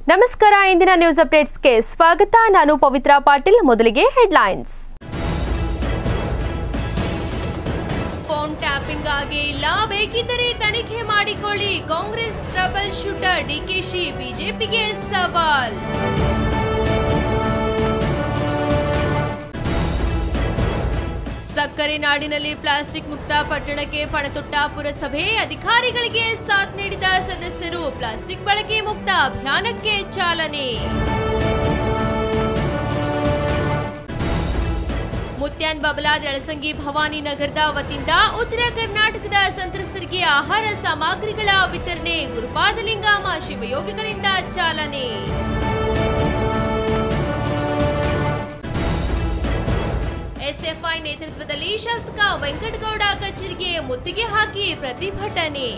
ನಮಸ್ಕಾರ ಇಂದಿನ ನ್ಯೂಸ್ ಅಪ್ಡೇಟ್ಸ್ಗೆ ಸ್ವಾಗತ ನಾನು ಪವಿತ್ರ ಪಾಟೀಲ್ ಮೊದಲಿಗೆ ಹೆಡ್ಲೈನ್ಸ್ ಫೋನ್ ಟ್ಯಾಪಿಂಗ್ ಆಗೇ ಇಲ್ಲ ಬೇಕಿದ್ದರೆ ತನಿಖೆ ಮಾಡಿಕೊಳ್ಳಿ ಕಾಂಗ್ರೆಸ್ ಟ್ರಬಲ್ ಶೂಟರ್ ಡಿಕೆಶಿ ಬಿಜೆಪಿಗೆ ಸವಾಲ್ ಸಕ್ಕರೆ ನಾಡಿನಲ್ಲಿ ಪ್ಲಾಸ್ಟಿಕ್ ಮುಕ್ತ ಪಟ್ಟಣಕ್ಕೆ ಪಣತೊಟ್ಟ ಪುರಸಭೆ ಅಧಿಕಾರಿಗಳಿಗೆ ಸಾಥ್ ನೀಡಿದ ಸದಸ್ಯರು ಪ್ಲಾಸ್ಟಿಕ್ ಬಳಕೆ ಮುಕ್ತ ಅಭಿಯಾನಕ್ಕೆ ಚಾಲನೆ ಮುತ್ಯಾನ್ ಬಬಲಾದ್ ಯಳಸಂಗಿ ಭವಾನಿ ನಗರದ ವತಿಯಿಂದ ಉತ್ತರ ಕರ್ನಾಟಕದ ಸಂತ್ರಸ್ತರಿಗೆ ಆಹಾರ ಸಾಮಗ್ರಿಗಳ ವಿತರಣೆ ಗುರುಪಾದಲಿಂಗಾಮ ಶಿವಯೋಗಿಗಳಿಂದ ಚಾಲನೆ ಎಸ್ಎಫ್ಐ ನೇತೃತ್ವದಲ್ಲಿ ಶಾಸಕ ವೆಂಕಟಗೌಡ ಕಚೇರಿಗೆ ಮುತ್ತಿಗೆ ಹಾಕಿ ಪ್ರತಿಭಟನೆ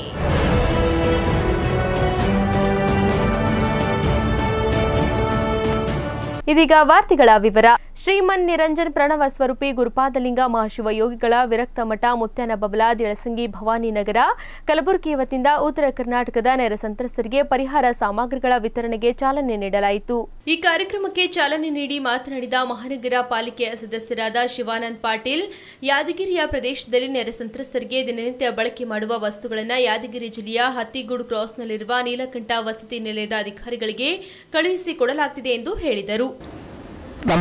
ಇದೀಗ ವಾರ್ತೆಗಳ ವಿವರ ಶ್ರೀಮನ್ ನಿರಂಜನ್ ಪ್ರಣವ ಸ್ವರೂಪಿ ಗುರುಪಾದಲಿಂಗ ಮಹಾಶಿವ ಯೋಗಿಗಳ ವಿರಕ್ತ ಮಠ ಮುತ್ಯಾನ ಬಬಲಾದ್ ಯಳಸಂಗಿ ಭವಾನಿ ನಗರ ಕಲಬುರಗಿ ವತಿಯಿಂದ ಉತ್ತರ ಕರ್ನಾಟಕದ ನೆರೆ ಸಂತ್ರಸ್ತರಿಗೆ ಪರಿಹಾರ ಸಾಮಗ್ರಿಗಳ ವಿತರಣೆಗೆ ಚಾಲನೆ ನೀಡಲಾಯಿತು ಈ ಕಾರ್ಯಕ್ರಮಕ್ಕೆ ಚಾಲನೆ ನೀಡಿ ಮಾತನಾಡಿದ ಮಹಾನಗರ ಪಾಲಿಕೆಯ ಸದಸ್ಯರಾದ ಶಿವಾನಂದ್ ಪಾಟೀಲ್ ಯಾದಗಿರಿಯ ಪ್ರದೇಶದಲ್ಲಿ ನೆರೆ ಸಂತ್ರಸ್ತರಿಗೆ ದಿನನಿತ್ಯ ಬಳಕೆ ಮಾಡುವ ವಸ್ತುಗಳನ್ನು ಯಾದಗಿರಿ ಜಿಲ್ಲೆಯ ಹತ್ತಿಗೂಡು ಕ್ರಾಸ್ನಲ್ಲಿರುವ ನೀಲಕಂಠ ವಸತಿ ನಿಲಯದ ಅಧಿಕಾರಿಗಳಿಗೆ ಕಳುಹಿಸಿಕೊಡಲಾಗ್ತಿದೆ ಎಂದು ಹೇಳಿದರು ನಮ್ಮ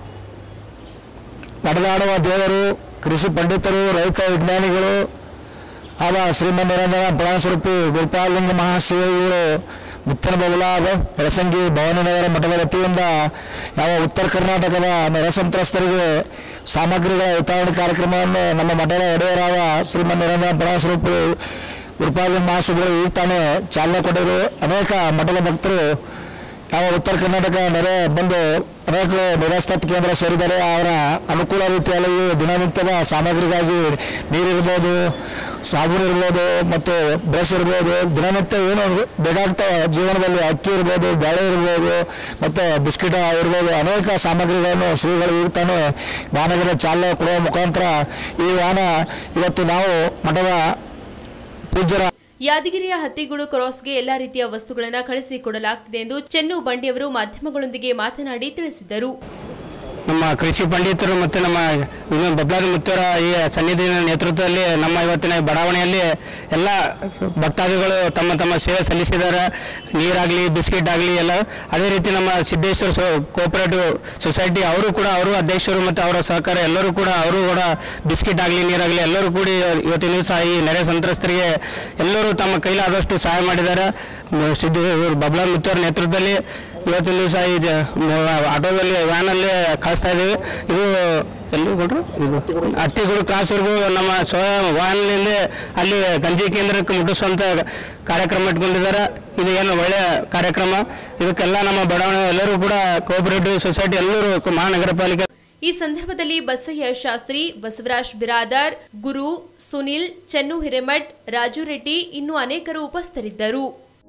ನಡೆದಾಡುವ ದೇವರು ಕೃಷಿ ಪಂಡಿತರು ರೈತ ವಿಜ್ಞಾನಿಗಳು ಆದ ಶ್ರೀಮನ್ ನಿರಂಜನ ಪ್ರಾಣಸ್ವರೂಪಿ ಗೋಪಾಲಲಿಂಗ ಮಹಾಶಿವಗಳು ಮುತ್ತನ ಬಬಲಾದ ಯಳಸಂಗಿ ಭವಾನಿನಗರ ಮಠದ ವತಿಯಿಂದ ಯಾವ ಉತ್ತರ ಕರ್ನಾಟಕದ ನೆರೆ ಸಂತ್ರಸ್ತರಿಗೆ ಸಾಮಗ್ರಿಗಳ ವಿತರಣೆ ಕಾರ್ಯಕ್ರಮವನ್ನು ನಮ್ಮ ಮಠದ ಒಡೆಯರಾದ ಶ್ರೀಮನ್ ನಿರಂಜನ ಪ್ರಾಣಸ್ವರೂಪಿ ಗುರುಪಾಲಲಿಂಗ ಮಹಾಶಿವಗಳು ಈಗ ತಾನೇ ಚಾಲನೆ ಕೊಟ್ಟರು ಅನೇಕ ಮಠದ ಭಕ್ತರು ಯಾವ ಉತ್ತರ ಕರ್ನಾಟಕ ನೆರೆ ಬಂದು ಅನೇಕರು ನಿರಾಸ್ತತ್ ಕೇಂದ್ರ ಸೇರಿದರೆ ಅವರ ಅನುಕೂಲ ರೀತಿಯಲ್ಲಿ ದಿನನಿತ್ಯದ ಸಾಮಗ್ರಿಗಾಗಿ ನೀರಿರ್ಬೋದು ಸಾಬೂನು ಇರ್ಬೋದು ಮತ್ತು ಬ್ರಷ್ ಇರ್ಬೋದು ದಿನನಿತ್ಯ ಏನು ಬೇಕಾಗ್ತವೆ ಜೀವನದಲ್ಲಿ ಅಕ್ಕಿ ಇರ್ಬೋದು ಬೇಳೆ ಇರ್ಬೋದು ಮತ್ತು ಬಿಸ್ಕಿಟ್ ಇರ್ಬೋದು ಅನೇಕ ಸಾಮಗ್ರಿಗಳನ್ನು ಶ್ರೀಗಳು ಇರ್ತಾನೆ ವಾಹನಗಳ ಚಾಲನೆ ಕೊಡುವ ಮುಖಾಂತರ ಈ ವಾಹನ ಇವತ್ತು ನಾವು ಮಠದ ಪೂಜ್ಯರ ಯಾದಗಿರಿಯ ಹತ್ತಿಗೂಡು ಕ್ರಾಸ್ಗೆ ಎಲ್ಲಾ ರೀತಿಯ ವಸ್ತುಗಳನ್ನು ಕಳಿಸಿಕೊಡಲಾಗ್ತಿದೆ ಎಂದು ಚೆನ್ನು ಬಂಡಿಯವರು ಮಾಧ್ಯಮಗಳೊಂದಿಗೆ ಮಾತನಾಡಿ ತಿಳಿಸಿದರು ನಮ್ಮ ಕೃಷಿ ಪಂಡಿತರು ಮತ್ತು ನಮ್ಮ ಇನ್ನು ಬಬ್ಲಾದಿ ಮುತ್ತೂರ ಈ ಸನ್ನಿಧಿಯ ನೇತೃತ್ವದಲ್ಲಿ ನಮ್ಮ ಇವತ್ತಿನ ಬಡಾವಣೆಯಲ್ಲಿ ಎಲ್ಲ ಭಕ್ತಾದಿಗಳು ತಮ್ಮ ತಮ್ಮ ಸೇವೆ ಸಲ್ಲಿಸಿದ್ದಾರೆ ನೀರಾಗಲಿ ಬಿಸ್ಕಿಟ್ ಆಗಲಿ ಎಲ್ಲ ಅದೇ ರೀತಿ ನಮ್ಮ ಸಿದ್ದೇಶ್ವರ ಸೊ ಕೋಪರೇಟಿವ್ ಸೊಸೈಟಿ ಅವರು ಕೂಡ ಅವರು ಅಧ್ಯಕ್ಷರು ಮತ್ತು ಅವರ ಸಹಕಾರ ಎಲ್ಲರೂ ಕೂಡ ಅವರು ಕೂಡ ಬಿಸ್ಕಿಟ್ ಆಗಲಿ ನೀರಾಗಲಿ ಎಲ್ಲರೂ ಕೂಡಿ ಇವತ್ತಿನ ದಿವಸ ಈ ನೆರೆ ಸಂತ್ರಸ್ತರಿಗೆ ಎಲ್ಲರೂ ತಮ್ಮ ಕೈಲಾದಷ್ಟು ಸಹಾಯ ಮಾಡಿದ್ದಾರೆ ಮ- ಸಿದ್ದ ಇವ್ರು ಬಬ್ಲಾ ಮುತ್ತೂರ ನೇತೃತ್ವದಲ್ಲಿ ಇವತ್ತಿನ ದಿವಸ ಈ ಜ ಮ- ಆಟೋದಲ್ಲಿ ವ್ಯಾನಲ್ಲಿ ಕಳಿಸ್ತಾ ಇದ್ದೀವಿ ಇದು ಎಲ್ಲಿ ಕೊಡ್ರು ಇದು ಹತ್ತಿಗುಡು ಕ್ರಾಸ್ವರೆಗೂ ನಮ್ಮ ಸ್ವಯಂ ವಾಹನದಿಂದ ಅಲ್ಲಿ ಗಂಜಿ ಕೇಂದ್ರಕ್ಕೆ ಮುಟ್ಟಿಸುವಂಥ ಕಾರ್ಯಕ್ರಮ ಇಟ್ಕೊಂಡಿದ್ದಾರೆ ಇದು ಏನು ಒಳ್ಳೆಯ ಕಾರ್ಯಕ್ರಮ ಇದಕ್ಕೆಲ್ಲ ನಮ್ಮ ಬಡಾವಣೆ ಎಲ್ಲರೂ ಕೂಡ ಕೋಆಪರೇಟಿವ್ ಸೊಸೈಟಿ ಎಲ್ಲರೂ ಮಹಾನಗರ ಪಾಲಿಕೆ ಈ ಸಂದರ್ಭದಲ್ಲಿ ಬಸಯ್ಯ ಶಾಸ್ತ್ರಿ ಬಸವರಾಜ್ ಬಿರಾದರ್ ಗುರು ಸುನಿಲ್ ಚೆನ್ನು ಹಿರೇಮಠ್ ರಾಜು ರೆಡ್ಡಿ ಇನ್ನೂ ಅನೇಕರು ಉಪಸ್ಥಿತರಿದ್ದರು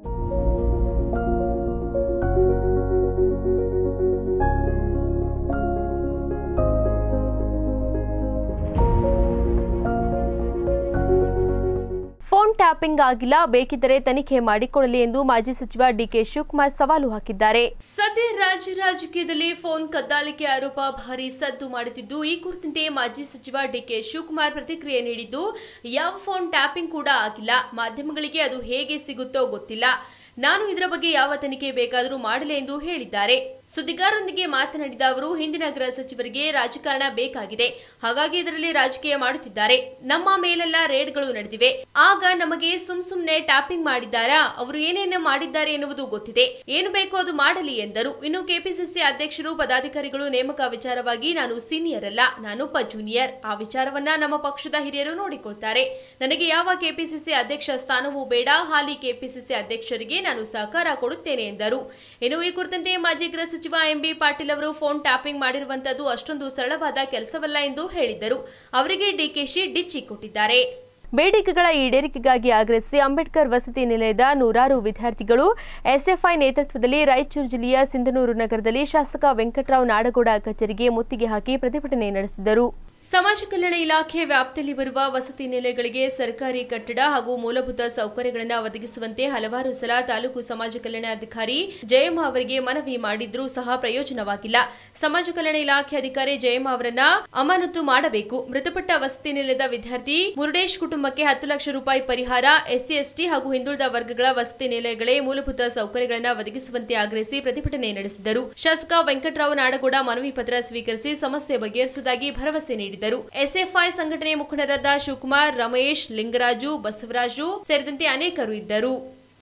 ಫೋನ್ ಟ್ಯಾಪಿಂಗ್ ಆಗಿಲ್ಲ ಬೇಕಿದ್ದರೆ ತನಿಖೆ ಮಾಡಿಕೊಳ್ಳಲಿ ಎಂದು ಮಾಜಿ ಸಚಿವ ಡಿಕೆ ಶಿವಕುಮಾರ್ ಸವಾಲು ಹಾಕಿದ್ದಾರೆ ಸದ್ಯ ರಾಜ್ಯ ರಾಜಕೀಯದಲ್ಲಿ ಫೋನ್ ಕದ್ದಾಲಿಕೆ ಆರೋಪ ಭಾರಿ ಸದ್ದು ಮಾಡುತ್ತಿದ್ದು ಈ ಕುರಿತಂತೆ ಮಾಜಿ ಸಚಿವ ಡಿಕೆ ಶಿವಕುಮಾರ್ ಪ್ರತಿಕ್ರಿಯೆ ನೀಡಿದ್ದು ಯಾವ ಫೋನ್ ಟ್ಯಾಪಿಂಗ್ ಕೂಡ ಆಗಿಲ್ಲ ಮಾಧ್ಯಮಗಳಿಗೆ ಅದು ಹೇಗೆ ಸಿಗುತ್ತೋ ಗೊತ್ತಿಲ್ಲ ನಾನು ಇದರ ಬಗ್ಗೆ ಯಾವ ತನಿಖೆ ಬೇಕಾದರೂ ಮಾಡಲಿ ಎಂದು ಹೇಳಿದ್ದಾರೆ ಸುದ್ದಿಗಾರರೊಂದಿಗೆ ಮಾತನಾಡಿದ ಅವರು ಹಿಂದಿನ ಗೃಹ ಸಚಿವರಿಗೆ ರಾಜಕಾರಣ ಬೇಕಾಗಿದೆ ಹಾಗಾಗಿ ಇದರಲ್ಲಿ ರಾಜಕೀಯ ಮಾಡುತ್ತಿದ್ದಾರೆ ನಮ್ಮ ಮೇಲೆಲ್ಲ ರೇಡ್ಗಳು ನಡೆದಿವೆ ಆಗ ನಮಗೆ ಸುಮ್ ಸುಮ್ನೆ ಟ್ಯಾಪಿಂಗ್ ಮಾಡಿದ್ದಾರಾ ಅವರು ಏನೇನು ಮಾಡಿದ್ದಾರೆ ಎನ್ನುವುದು ಗೊತ್ತಿದೆ ಏನು ಬೇಕೋ ಅದು ಮಾಡಲಿ ಎಂದರು ಇನ್ನು ಕೆಪಿಸಿಸಿ ಅಧ್ಯಕ್ಷರು ಪದಾಧಿಕಾರಿಗಳು ನೇಮಕ ವಿಚಾರವಾಗಿ ನಾನು ಸೀನಿಯರ್ ಅಲ್ಲ ನಾನೊಬ್ಬ ಜೂನಿಯರ್ ಆ ವಿಚಾರವನ್ನ ನಮ್ಮ ಪಕ್ಷದ ಹಿರಿಯರು ನೋಡಿಕೊಳ್ತಾರೆ ನನಗೆ ಯಾವ ಕೆಪಿಸಿಸಿ ಅಧ್ಯಕ್ಷ ಸ್ಥಾನವೂ ಬೇಡ ಹಾಲಿ ಕೆಪಿಸಿಸಿ ಅಧ್ಯಕ್ಷರಿಗೆ ನಾನು ಸಹಕಾರ ಕೊಡುತ್ತೇನೆ ಎಂದರು ಇನ್ನು ಈ ಕುರಿತಂತೆ ಮಾಜಿ ಗೃಹ ಸಚಿವ ಎಂಬಿ ಪಾಟೀಲ್ ಅವರು ಫೋನ್ ಟ್ಯಾಪಿಂಗ್ ಮಾಡಿರುವಂತದ್ದು ಅಷ್ಟೊಂದು ಸರಳವಾದ ಕೆಲಸವಲ್ಲ ಎಂದು ಹೇಳಿದ್ದರು ಅವರಿಗೆ ಡಿಕೆಶಿ ಡಿಚ್ಚಿ ಕೊಟ್ಟಿದ್ದಾರೆ ಬೇಡಿಕೆಗಳ ಈಡೇರಿಕೆಗಾಗಿ ಆಗ್ರಹಿಸಿ ಅಂಬೇಡ್ಕರ್ ವಸತಿ ನಿಲಯದ ನೂರಾರು ವಿದ್ಯಾರ್ಥಿಗಳು ಎಸ್ಎಫ್ಐ ನೇತೃತ್ವದಲ್ಲಿ ರಾಯಚೂರು ಜಿಲ್ಲೆಯ ಸಿಂಧನೂರು ನಗರದಲ್ಲಿ ಶಾಸಕ ವೆಂಕಟರಾವ್ ನಾಡಗೌಡ ಕಚೇರಿಗೆ ಮುತ್ತಿಗೆ ಹಾಕಿ ಪ್ರತಿಭಟನೆ ನಡೆಸಿದರು ಸಮಾಜ ಕಲ್ಯಾಣ ಇಲಾಖೆ ವ್ಯಾಪ್ತಿಯಲ್ಲಿ ಬರುವ ವಸತಿ ನಿಲಯಗಳಿಗೆ ಸರ್ಕಾರಿ ಕಟ್ಟಡ ಹಾಗೂ ಮೂಲಭೂತ ಸೌಕರ್ಯಗಳನ್ನು ಒದಗಿಸುವಂತೆ ಹಲವಾರು ಸಲ ತಾಲೂಕು ಸಮಾಜ ಕಲ್ಯಾಣ ಅಧಿಕಾರಿ ಜಯಮ್ಮ ಅವರಿಗೆ ಮನವಿ ಮಾಡಿದ್ರೂ ಸಹ ಪ್ರಯೋಜನವಾಗಿಲ್ಲ ಸಮಾಜ ಕಲ್ಯಾಣ ಇಲಾಖೆ ಅಧಿಕಾರಿ ಜಯಮ್ಮ ಅವರನ್ನ ಅಮಾನತು ಮಾಡಬೇಕು ಮೃತಪಟ್ಟ ವಸತಿ ನಿಲಯದ ವಿದ್ಯಾರ್ಥಿ ಮುರುಡೇಶ್ ಕುಟುಂಬಕ್ಕೆ ಹತ್ತು ಲಕ್ಷ ರೂಪಾಯಿ ಪರಿಹಾರ ಎಸ್ಸಿ ಎಸ್ಟಿ ಹಾಗೂ ಹಿಂದುಳಿದ ವರ್ಗಗಳ ವಸತಿ ನಿಲಯಗಳೇ ಮೂಲಭೂತ ಸೌಕರ್ಯಗಳನ್ನು ಒದಗಿಸುವಂತೆ ಆಗ್ರಹಿಸಿ ಪ್ರತಿಭಟನೆ ನಡೆಸಿದರು ಶಾಸಕ ವೆಂಕಟರಾವ್ ನಾಡಗೌಡ ಮನವಿ ಪತ್ರ ಸ್ವೀಕರಿಸಿ ಸಮಸ್ಯೆ ಬಗೆಹರಿಸುವುದಾಗಿ ಭರವಸೆ ನೀಡಿದರು ಎಸ್ಎಫ್ಐ ಸಂಘಟನೆ ಮುಖಂಡರಾದ ಶಿವಕುಮಾರ್ ರಮೇಶ್ ಲಿಂಗರಾಜು ಬಸವರಾಜು ಸೇರಿದಂತೆ ಅನೇಕರು ಇದ್ದರು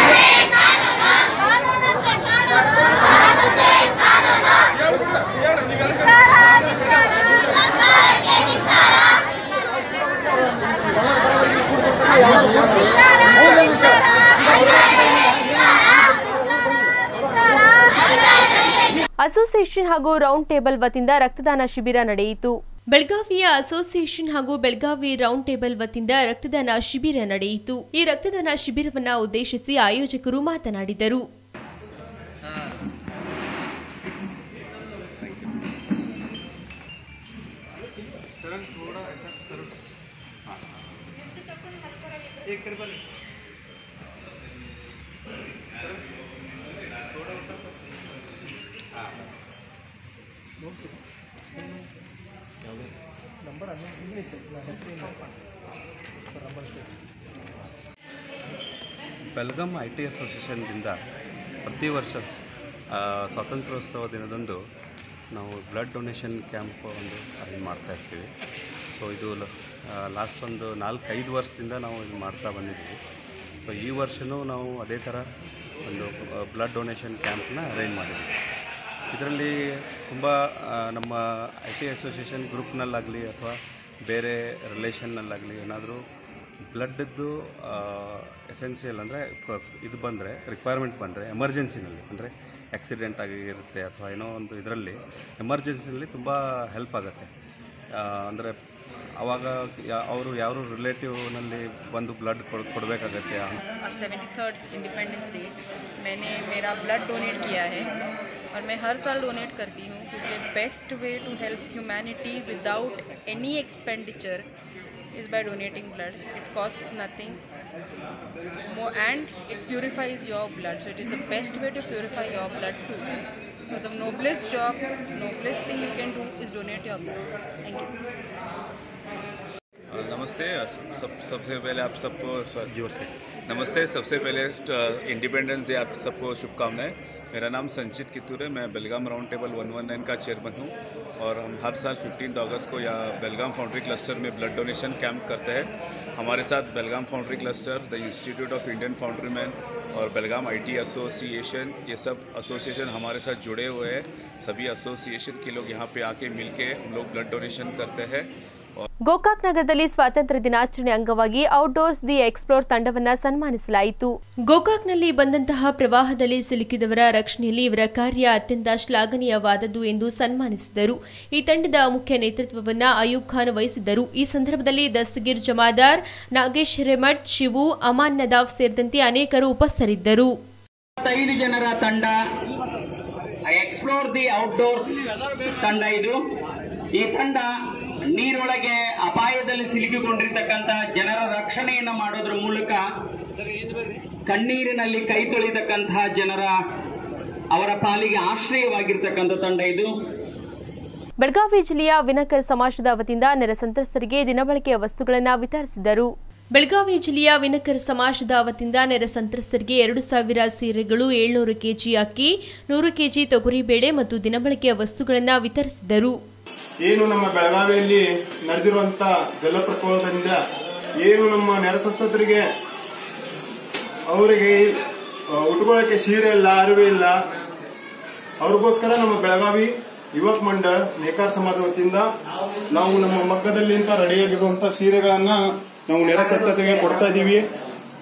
ಅಸೋಸಿಯೇಷನ್ ಹಾಗೂ ರೌಂಡ್ ಟೇಬಲ್ ವತಿಯಿಂದ ರಕ್ತದಾನ ಶಿಬಿರ ನಡೆಯಿತು ಬೆಳಗಾವಿಯ ಅಸೋಸಿಯೇಷನ್ ಹಾಗೂ ಬೆಳಗಾವಿ ರೌಂಡ್ ಟೇಬಲ್ ವತಿಯಿಂದ ರಕ್ತದಾನ ಶಿಬಿರ ನಡೆಯಿತು ಈ ರಕ್ತದಾನ ಶಿಬಿರವನ್ನ ಉದ್ದೇಶಿಸಿ ಆಯೋಜಕರು ಮಾತನಾಡಿದರು ಬೆಲ್ಗಮ್ ಐ ಟಿ ಅಸೋಸಿಯೇಷನ್ದಿಂದ ಪ್ರತಿ ವರ್ಷ ಆ, ಸ್ವಾತಂತ್ರ್ಯೋತ್ಸವ ದಿನದಂದು ನಾವು ಬ್ಲಡ್ ಡೊನೇಷನ್ ಕ್ಯಾಂಪ್ ಒಂದು ಅರೇಂಜ್ ಮಾಡ್ತಾ ಇರ್ತೀವಿ ಸೊ ಇದು ಲಾಸ್ಟ್ ಒಂದು ನಾಲ್ಕೈದು ವರ್ಷದಿಂದ ನಾವು ಇದು ಮಾಡ್ತಾ ಬಂದಿದ್ದೀವಿ ಸೊ ಈ ವರ್ಷವೂ ನಾವು ಅದೇ ಥರ ಒಂದು ಬ್ಲಡ್ ಡೊನೇಷನ್ ಕ್ಯಾಂಪ್ನ ಅರೇಂಜ್ ಮಾಡಿದ್ದೀವಿ ಇದರಲ್ಲಿ ತುಂಬ ಆ, ನಮ್ಮ ಐ ಟಿ ಅಸೋಸಿಯೇಷನ್ ಗ್ರೂಪ್ನಲ್ಲಾಗಲಿ ಅಥವಾ ಬೇರೆ ರಿಲೇಷನ್ನಲ್ಲಾಗಲಿ ಏನಾದರೂ ಬ್ಲಡ್ದು ಎಸೆನ್ಷಿಯಲ್ ಅಂದರೆ ಇದು ಬಂದರೆ ರಿಕ್ವೈರ್ಮೆಂಟ್ ಬಂದರೆ ಎಮರ್ಜೆನ್ಸಿನಲ್ಲಿ ಅಂದರೆ ಆಕ್ಸಿಡೆಂಟ್ ಆಗಿರುತ್ತೆ ಅಥವಾ ಏನೋ ಒಂದು ಇದರಲ್ಲಿ ಎಮರ್ಜೆನ್ಸಿನಲ್ಲಿ ತುಂಬ ಹೆಲ್ಪ್ ಆಗುತ್ತೆ ಅಂದರೆ ಆವಾಗ ಯಾ- ಅವರು ಯಾರು ರಿಲೇಟಿವ್ನಲ್ಲಿ ಬಂದು ಬ್ಲಡ್ ಕೊಡ್ ಕೊಡಬೇಕಾಗತ್ತೆ अब सेवेंटी थर्ड इंडिपेंडेंस डे मैंने मेरा ब्लड डोनेट किया है और मैं हर साल डोनेट करती हूँ क्योंकि best way to help humanity without any expenditure is by donating blood it costs nothing and it purifies your blood so it is the best way to purify your blood too so the noblest job noblest thing you can do is donate your blood thank you नमस्ते सब सबसे पहले आप सबको जोर से नमस्ते सबसे पहले इंडिपेंडेंस डे आप सबको शुभकामनाएं मेरा नाम संचित कित्तूर है मैं बेलगाम राउंड टेबल 119 का चेयरमैन हूँ और हम हर साल 15 अगस्त को यहाँ बेलगाम फाउंड्री क्लस्टर में ब्लड डोनेशन कैंप करते हैं हमारे साथ Belgaum foundry cluster the institute of Indian foundry man और बेलगाम आईटी एसोसिएशन ये सब एसोसिएशन हमारे साथ जुड़े हुए हैं सभी एसोसिएशन के लोग यहाँ पे आके मिलके हम लोग ब्लड डोनेशन करते हैं ಗೋಕಾಕ್ ನಗರದಲ್ಲಿ ಸ್ವಾತಂತ್ರ್ಯ ದಿನಾಚರಣೆ ಅಂಗವಾಗಿ ಔಟ್ಡೋರ್ಸ್ ದಿ ಎಕ್ಸ್ಪ್ಲೋರ್ ತಂಡವನ್ನ ಸನ್ಮಾನಿಸಲಾಯಿತು ಗೋಕಾಕ್ನಲ್ಲಿ ಬಂದಂತಹ ಪ್ರವಾಹದಲ್ಲಿ ಸಿಲುಕಿದವರ ರಕ್ಷಣೆಯಲ್ಲಿ ಇವರ ಕಾರ್ಯ ಅತ್ಯಂತ ಶ್ಲಾಘನೀಯವಾದದ್ದು ಎಂದು ಸನ್ಮಾನಿಸಿದರು ಈ ತಂಡದ ಮುಖ್ಯ ನೇತೃತ್ವವನ್ನ ಅಯೂಬ್ ಖಾನ್ ವಹಿಸಿದ್ದರು ಈ ಸಂದರ್ಭದಲ್ಲಿ ದಸ್ತಗೀರ್ ಜಮಾದಾರ್ ನಾಗೇಶ್ ಹಿರೇಮಠ್ ಶಿವು ಅಮಾನ್ ನದಾಫ್ ಸೇರಿದಂತೆ ಅನೇಕರು ಉಪಸ್ಥಿತರಿದ್ದರು ಐದು ಜನರ ತಂಡ ಎಕ್ಸ್ಪ್ಲೋರ್ ದಿ ಔಟ್ಡೋರ್ಸ್ ತಂಡ ಇದು ಈ ತಂಡ ನೀರೊಳಗೆ ಅಪಾಯದಲ್ಲಿ ಸಿಲುಕಿಕೊಂಡಿರ್ತಕ್ಕಂಥ ಜನರ ರಕ್ಷಣೆಯನ್ನು ಮಾಡೋದ್ರ ಮೂಲಕ ಕಣ್ಣೀರಿನಲ್ಲಿ ಕೈ ತೊಳಿತಕ್ಕಂತಹ ಜನರ ಅವರ ಪಾಲಿಗೆ ಆಶ್ರಯವಾಗಿರ್ತಕ್ಕಂಥ ತಂಡ ಇದು ಬೆಳಗಾವಿ ಜಿಲ್ಲೆಯ ವಿನಕರ್ ಸಮಾಜದ ವತಿಯಿಂದ ನೆರೆ ಸಂತ್ರಸ್ತರಿಗೆ ದಿನಬಳಕೆಯ ವಸ್ತುಗಳನ್ನು ವಿತರಿಸಿದರು ಬೆಳಗಾವಿ ಜಿಲ್ಲೆಯ ವಿನಕರ್ ಸಮಾಜದ ವತಿಯಿಂದ ನೆರೆ ಸಂತ್ರಸ್ತರಿಗೆ ಎರಡು ಸಾವಿರ ಸೀರೆಗಳು ಏಳ್ನೂರು ಕೆಜಿ ಅಕ್ಕಿ ನೂರು ಕೆಜಿ ತೊಗರಿಬೇಳೆ ಮತ್ತು ದಿನಬಳಕೆಯ ವಸ್ತುಗಳನ್ನು ವಿತರಿಸಿದರು ಏನು ನಮ್ಮ ಬೆಳಗಾವಿಯಲ್ಲಿ ನಡೆದಿರುವಂತ ಜಲಪ್ರಕೋಪದಿಂದ ಏನು ನಮ್ಮ ನೆರೆಸಸ್ತರಿಗೆ ಅವರಿಗೆ ಆ, ಉಟ್ಕೊಳ್ಳೋಕೆ ಸೀರೆ ಇಲ್ಲ ಅರಿವೆ ಇಲ್ಲ ಅವ್ರಿಗೋಸ್ಕರ ನಮ್ಮ ಬೆಳಗಾವಿ ಯುವಕ ಮಂಡಳ ನೇಕಾರ ಸಮಾಜ ವತಿಯಿಂದ ನಾವು ನಮ್ಮ ಮಗ್ಗದಲ್ಲಿ ಅಂತ ರೆಡಿಯಾಗಿರುವಂತ ಸೀರೆಗಳನ್ನ ನಾವು ನೆರೆಸತ್ತತೆಗೆ ಕೊಡ್ತಾ ಇದೀವಿ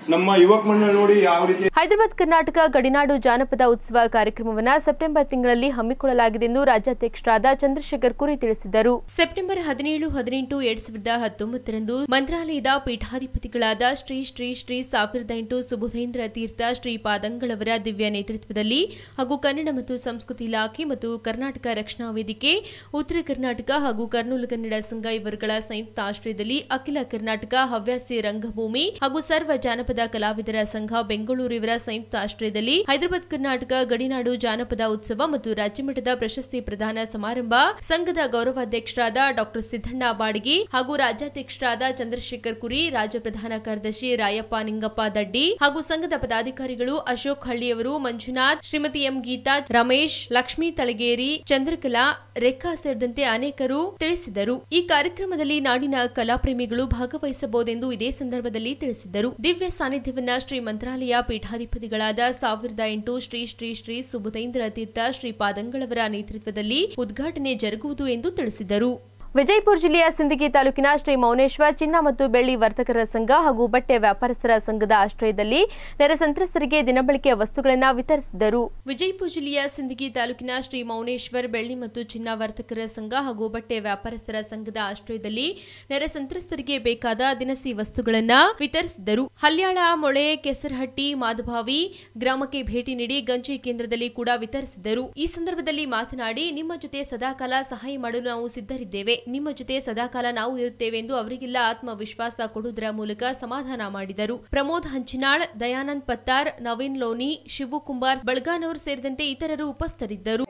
ನಮ್ಮ ಯುವಕ ಮಂಡಳ ನೋಡಿ ಯಾವ ರೀತಿ ಹೈದರಾಬಾದ್ ಕರ್ನಾಟಕ ಗಡಿನಾಡು ಜಾನಪದ ಉತ್ಸವ ಕಾರ್ಯಕ್ರಮವನ್ನು ಸೆಪ್ಟೆಂಬರ್ ತಿಂಗಳಲ್ಲಿ ಹಮ್ಮಿಕೊಳ್ಳಲಾಗಿದೆ ಎಂದು ರಾಜ್ಯಾಧ್ಯಕ್ಷರಾದ ಚಂದ್ರಶೇಖರ್ ಕುರಿ ತಿಳಿಸಿದರು ಸೆಪ್ಟೆಂಬರ್ ಹದಿನೇಳು ಹದಿನೆಂಟು ಎರಡ್ ಸಾವಿರದ ಹತ್ತೊಂಬತ್ತರಂದು ಮಂತ್ರಾಲಯದ ಪೀಠಾಧಿಪತಿಗಳಾದ ಶ್ರೀ ಶ್ರೀ ಶ್ರೀ ಸಾವಿರದ ಎಂಟು ಸುಬುಧೇಂದ್ರ ತೀರ್ಥ ಶ್ರೀಪಾದಂಗಳವರ ದಿವ್ಯ ನೇತೃತ್ವದಲ್ಲಿ ಹಾಗೂ ಕನ್ನಡ ಮತ್ತು ಸಂಸ್ಕೃತಿ ಇಲಾಖೆ ಮತ್ತು ಕರ್ನಾಟಕ ರಕ್ಷಣಾ ವೇದಿಕೆ ಉತ್ತರ ಕರ್ನಾಟಕ ಹಾಗೂ ಕರ್ನೂಲು ಕನ್ನಡ ಸಂಘ ಇವರುಗಳ ಸಂಯುಕ್ತ ಆಶ್ರಯದಲ್ಲಿ ಅಖಿಲ ಕರ್ನಾಟಕ ಹವ್ಯಾಸಿ ರಂಗಭೂಮಿ ಹಾಗೂ ಸರ್ವ ಜಾನಪದ ಕಲಾವಿದರ ಸಂಘ ಬೆಂಗಳೂರು ಇವರ ಸಂಯುಕ್ತ ಆಶ್ರಯದಲ್ಲಿ ಹೈದರಾಬಾದ್ ಕರ್ನಾಟಕ ಗಡಿನಾಡು ಜಾನಪದ ಉತ್ಸವ ಮತ್ತು ರಾಜ್ಯಮಟ್ಟದ ಪ್ರಶಸ್ತಿ ಪ್ರದಾನ ಸಮಾರಂಭ ಸಂಘದ ಗೌರವಾಧ್ಯಕ್ಷರಾದ ಡಾಕ್ಟರ್ ಸಿದ್ದಣ್ಣ ಬಾಡಿಗಿ ಹಾಗೂ ರಾಜ್ಯಾಧ್ಯಕ್ಷರಾದ ಚಂದ್ರಶೇಖರ್ ಕುರಿ ರಾಜ್ಯ ಪ್ರಧಾನ ಕಾರ್ಯದರ್ಶಿ ರಾಯಪ್ಪ ನಿಂಗಪ್ಪ ದಡ್ಡಿ ಹಾಗೂ ಸಂಘದ ಪದಾಧಿಕಾರಿಗಳು ಅಶೋಕ್ ಹಳ್ಳಿಯವರು ಮಂಜುನಾಥ್ ಶ್ರೀಮತಿ ಎಂ ಗೀತಾ ರಮೇಶ್ ಲಕ್ಷ್ಮೀ ತಳಗೇರಿ ಚಂದ್ರಕಲಾ ರೇಖಾ ಸೇರಿದಂತೆ ಅನೇಕರು ತಿಳಿಸಿದರು ಈ ಕಾರ್ಯಕ್ರಮದಲ್ಲಿ ನಾಡಿನ ಕಲಾಪ್ರೇಮಿಗಳು ಭಾಗವಹಿಸಬಹುದೆಂದು ಇದೇ ಸಂದರ್ಭದಲ್ಲಿ ತಿಳಿಸಿದರು ದಿವ್ಯ ಸಾನ್ನಿಧ್ಯವನ್ನ ಶ್ರೀ ಮಂತ್ರಾಲಯ ಪೀಠಾಧಿಪತಿಗಳಾದ ಸಾವಿರದ ಎಂಟು ಶ್ರೀ ಶ್ರೀ ಶ್ರೀ ಸುಬುಧೇಂದ್ರ ತೀರ್ಥ ಶ್ರೀಪಾದಂಗಳವರ ನೇತೃತ್ವದಲ್ಲಿ ಉದ್ಘಾಟನೆ ಜರುಗುವುದು ಎಂದು ತಿಳಿಸಿದರು ವಿಜಯಪುರ ಜಿಲ್ಲೆಯ ಸಿಂದಗಿ ತಾಲೂಕಿನ ಶ್ರೀ ಮೌನೇಶ್ವರ್ ಚಿನ್ನ ಮತ್ತು ಬೆಳ್ಳಿ ವರ್ತಕರ ಸಂಘ ಹಾಗೂ ಬಟ್ಟೆ ವ್ಯಾಪಾರಸ್ಥರ ಸಂಘದ ಆಶ್ರಯದಲ್ಲಿ ನೆರೆ ಸಂತ್ರಸ್ತರಿಗೆ ದಿನಬಳಕೆಯ ವಸ್ತುಗಳನ್ನು ವಿತರಿಸಿದರು ವಿಜಯಪುರ ಜಿಲ್ಲೆಯ ಸಿಂದಗಿ ತಾಲೂಕಿನ ಶ್ರೀ ಮೌನೇಶ್ವರ್ ಬೆಳ್ಳಿ ಮತ್ತು ಚಿನ್ನ ವರ್ತಕರ ಸಂಘ ಹಾಗೂ ಬಟ್ಟೆ ವ್ಯಾಪಾರಸ್ಥರ ಸಂಘದ ಆಶ್ರಯದಲ್ಲಿ ನೆರೆ ಸಂತ್ರಸ್ತರಿಗೆ ಬೇಕಾದ ದಿನಸಿ ವಸ್ತುಗಳನ್ನು ವಿತರಿಸಿದರು ಹಲ್ಯಾಳ ಮೊಳೆ ಕೆಸರಹಟ್ಟಿ ಮಾಧುಭಾವಿ ಗ್ರಾಮಕ್ಕೆ ಭೇಟಿ ನೀಡಿ ಗಂಜಿ ಕೇಂದ್ರದಲ್ಲಿ ಕೂಡ ವಿತರಿಸಿದರು ಈ ಸಂದರ್ಭದಲ್ಲಿ ಮಾತನಾಡಿ ನಿಮ್ಮ ಜೊತೆ ಸದಾಕಾಲ ಸಹಾಯ ಮಾಡಲು ನಾವು ಸಿದ್ಧರಿದ್ದೇವೆ ನಿಮ್ಮ ಜೊತೆ ಸದಾಕಾಲ ನಾವು ಇರುತ್ತೇವೆ ಎಂದು ಅವರಿಗೆಲ್ಲ ಆತ್ಮವಿಶ್ವಾಸ ಕೊಡುವುದರ ಮೂಲಕ ಸಮಾಧಾನ ಮಾಡಿದರು ಪ್ರಮೋದ್ ಹಂಚಿನಾಳ್ ದಯಾನಂದ್ ಪತ್ತಾರ್ ನವೀನ್ ಲೋನಿ ಶಿವು ಕುಂಬಾರ್ ಬಳಗಾನವರು ಸೇರಿದಂತೆ ಇತರರು ಉಪಸ್ಥಿತರಿದ್ದರು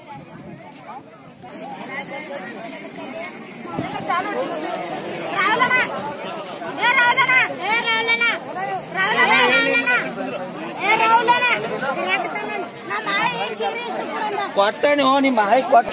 ಕೊಟ್ಟ ನೀವು ನಿಮ್ಮ ಮಾಯಿ ಕೊಟ್ಟ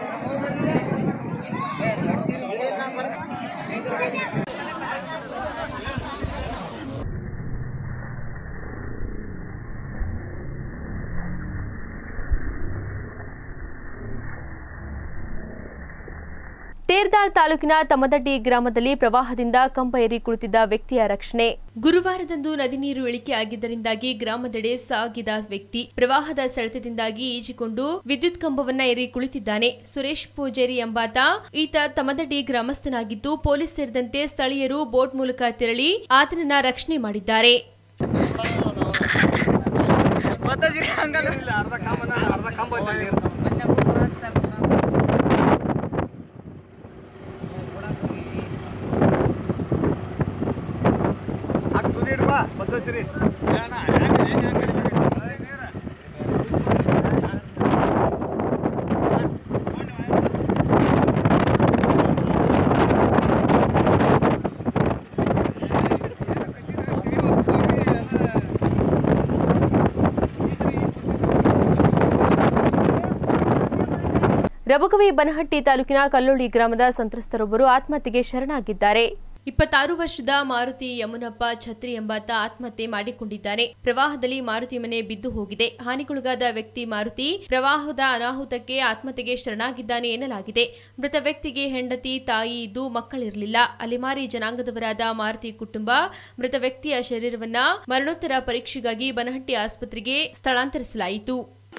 ತೇರ್ದಾಳ್ ತಾಲೂಕಿನ ತಮದಡ್ಡಿ ಗ್ರಾಮದಲ್ಲಿ ಪ್ರವಾಹದಿಂದ ಕಂಬ ಏರಿ ಕುಳಿತಿದ್ದ ವ್ಯಕ್ತಿಯ ರಕ್ಷಣೆ ಗುರುವಾರದಂದು ನದಿ ನೀರು ಇಳಿಕೆಯಾಗಿದ್ದರಿಂದಾಗಿ ಗ್ರಾಮದೆಡೆ ಸಾಗಿದ ವ್ಯಕ್ತಿ ಪ್ರವಾಹದ ಸೆಳೆತದಿಂದಾಗಿ ಈಜಿಕೊಂಡು ವಿದ್ಯುತ್ ಕಂಬವನ್ನ ಏರಿ ಕುಳಿತಿದ್ದಾನೆ ಸುರೇಶ್ ಪೂಜೇರಿ ಎಂಬಾತ ಈತ ತಮದಡ್ಡಿ ಗ್ರಾಮಸ್ಥನಾಗಿದ್ದು ಪೊಲೀಸ್ ಸೇರಿದಂತೆ ಸ್ಥಳೀಯರು ಬೋಟ್ ಮೂಲಕ ತೆರಳಿ ಆತನನ್ನ ರಕ್ಷಣೆ ಮಾಡಿದ್ದಾರೆ ರಬಕವಿ ಬನಹಟ್ಟಿ ತಾಲೂಕಿನ ಕಲ್ಲೋಳಿ ಗ್ರಾಮದ ಸಂತ್ರಸ್ತರೊಬ್ಬರು ಆತ್ಮಹತ್ಯೆಗೆ ಶರಣಾಗಿದ್ದಾರೆ ಇಪ್ಪತ್ತಾರು ವರ್ಷದ ಮಾರುತಿ ಯಮುನಪ್ಪ ಛತ್ರಿ ಎಂಬಾತ ಆತ್ಮಹತ್ಯೆ ಮಾಡಿಕೊಂಡಿದ್ದಾನೆ ಪ್ರವಾಹದಲ್ಲಿ ಮಾರುತಿ ಮನೆ ಬಿದ್ದು ಹೋಗಿದೆ ಹಾನಿಗೊಳಗಾದ ವ್ಯಕ್ತಿ ಮಾರುತಿ ಪ್ರವಾಹದ ಅನಾಹುತಕ್ಕೆ ಆತ್ಮಹತ್ಯೆಗೆ ಶರಣಾಗಿದ್ದಾನೆ ಎನ್ನಲಾಗಿದೆ ಮೃತ ವ್ಯಕ್ತಿಗೆ ಹೆಂಡತಿ ತಾಯಿ ಇದ್ದು ಮಕ್ಕಳಿರಲಿಲ್ಲ ಅಲೆಮಾರಿ ಜನಾಂಗದವರಾದ ಮಾರುತಿ ಕುಟುಂಬ ಮೃತ ವ್ಯಕ್ತಿಯ ಶರೀರವನ್ನ ಮರಣೋತ್ತರ ಪರೀಕ್ಷೆಗಾಗಿ ಬನಹಟ್ಟಿ ಆಸ್ಪತ್ರೆಗೆ ಸ್ಥಳಾಂತರಿಸಲಾಯಿತು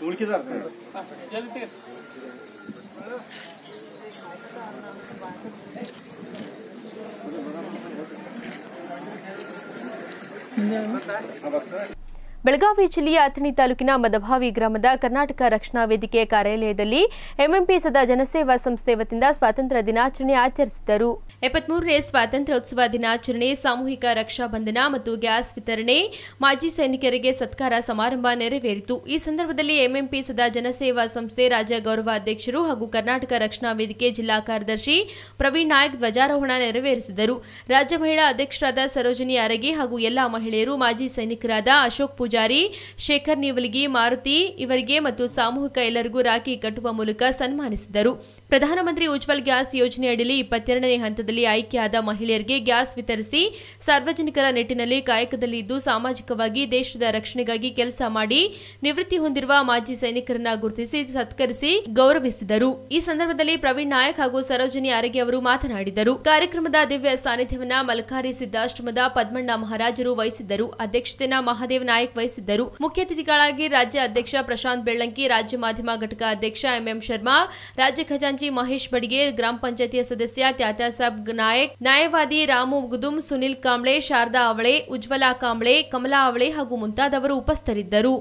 ಬೆಳಗಾವಿ ಜಿಲ್ಲೆಯ ಅಥಣಿ ತಾಲೂಕಿನ ಮದಭಾವಿ ಗ್ರಾಮದ ಕರ್ನಾಟಕ ರಕ್ಷಣಾ ವೇದಿಕೆ ಕಾರ್ಯಾಲಯದಲ್ಲಿ ಎಂಎಂಪಿ ಸದಾ ಜನಸೇವಾ ಸಂಸ್ಥೆ ವತಿಯಿಂದ ಸ್ವಾತಂತ್ರ್ಯ ದಿನಾಚರಣೆ ಆಚರಿಸಿದರು ಎಪ್ಪತ್ಮೂರನೇ ಸ್ವಾತಂತ್ರ್ಯೋತ್ಸವ ದಿನಾಚರಣೆ ಸಾಮೂಹಿಕ ರಕ್ಷಾ ಬಂಧನ ಮತ್ತು ಗ್ಯಾಸ್ ವಿತರಣೆ ಮಾಜಿ ಸೈನಿಕರಿಗೆ ಸತ್ಕಾರ ಸಮಾರಂಭ ನೆರವೇರಿತು ಈ ಸಂದರ್ಭದಲ್ಲಿ ಎಂಎಂಪಿ ಸದಾ ಜನಸೇವಾ ಸಂಸ್ಥೆ ರಾಜ್ಯ ಗೌರವಾಧ್ಯಕ್ಷರು ಹಾಗೂ ಕರ್ನಾಟಕ ರಕ್ಷಣಾ ವೇದಿಕೆ ಜಿಲ್ಲಾ ಕಾರ್ಯದರ್ಶಿ ಪ್ರವೀಣ್ ನಾಯಕ್ ಧ್ವಜಾರೋಹಣ ನೆರವೇರಿಸಿದರು ರಾಜ್ಯ ಮಹಿಳಾ ಅಧ್ಯಕ್ಷರಾದ ಸರೋಜಿನಿ ಅರಗಿ ಹಾಗೂ ಎಲ್ಲಾ ಮಹಿಳೆಯರು ಮಾಜಿ ಸೈನಿಕರಾದ ಅಶೋಕ್ ಪೂಜಾರಿ ಶೇಖರ್ ನೀವಲ್ಗಿ ಮಾರುತಿ ಇವರಿಗೆ ಮತ್ತು ಸಾಮೂಹಿಕ ಎಲ್ಲರಿಗೂ ರಾಖಿ ಕಟ್ಟುವ ಮೂಲಕ ಸನ್ಮಾನಿಸಿದರು ಪ್ರಧಾನಮಂತ್ರಿ ಉಜ್ವಲ್ ಗ್ಯಾಸ್ ಯೋಜನೆಯಡಿಯಲ್ಲಿ ಇಪ್ಪತ್ತೆರಡನೇ ಹಂತದಲ್ಲಿ ಆಯ್ಕೆಯಾದ ಮಹಿಳೆಯರಿಗೆ ಗ್ಯಾಸ್ ವಿತರಿಸಿ ಸಾರ್ವಜನಿಕರ ನಿಟ್ಟಿನಲ್ಲಿ ಕಾಯಕದಲ್ಲಿ ಇದ್ದು ಸಾಮಾಜಿಕವಾಗಿ ದೇಶದ ರಕ್ಷಣೆಗಾಗಿ ಕೆಲಸ ಮಾಡಿ ನಿವೃತ್ತಿ ಹೊಂದಿರುವ ಮಾಜಿ ಸೈನಿಕರನ್ನ ಗುರುತಿಸಿ ಸತ್ಕರಿಸಿ ಗೌರವಿಸಿದರು ಈ ಸಂದರ್ಭದಲ್ಲಿ ಪ್ರವೀಣ್ ನಾಯಕ್ ಹಾಗೂ ಸರೋಜಿನಿ ಆರಗೆ ಅವರು ಮಾತನಾಡಿದರು ಕಾರ್ಯಕ್ರಮದ ದಿವ್ಯ ಸಾನ್ನಿಧ್ಯವನ್ನ ಮಲ್ಕಾರಿ ಸಿದ್ದಾಶ್ರಮದ ಪದ್ಮಣ್ಣ ಮಹಾರಾಜರು ವಹಿಸಿದ್ದರು ಅಧ್ಯಕ್ಷತೆನ ಮಹಾದೇವ್ ನಾಯಕ್ ವಹಿಸಿದ್ದರು ಮುಖ್ಯ ಅತಿಥಿಗಳಾಗಿ ರಾಜ್ಯ ಅಧ್ಯಕ್ಷ ಪ್ರಶಾಂತ್ ಬೆಳ್ಳಂಕಿ ರಾಜ್ಯ ಮಾಧ್ಯಮ ಘಟಕ ಅಧ್ಯಕ್ಷ ಎಂಎಂ ಶರ್ಮಾ ರಾಜ್ಯ ಖಜಾಂಚಿ ಮಹೇಶ್ ಬಡಿಗೇರ್ ಗ್ರಾಮ ಪಂಚಾಯತಿಯ ಸದಸ್ಯ ತ್ಯಾತ್ಯಾಸಾಬ್ ನಾಯಕ್ ನ್ಯಾಯವಾದಿ ರಾಮು ಗುದುಂ ಸುನಿಲ್ ಕಾಂಬ್ಳೆ ಶಾರದಾ ಅವಳೆ ಉಜ್ವಲಾ ಕಾಂಬ್ಳೆ ಕಮಲಾ ಅವಳೆ ಹಾಗೂ ಮುಂತಾದವರು ಉಪಸ್ಥಿತರಿದ್ದರು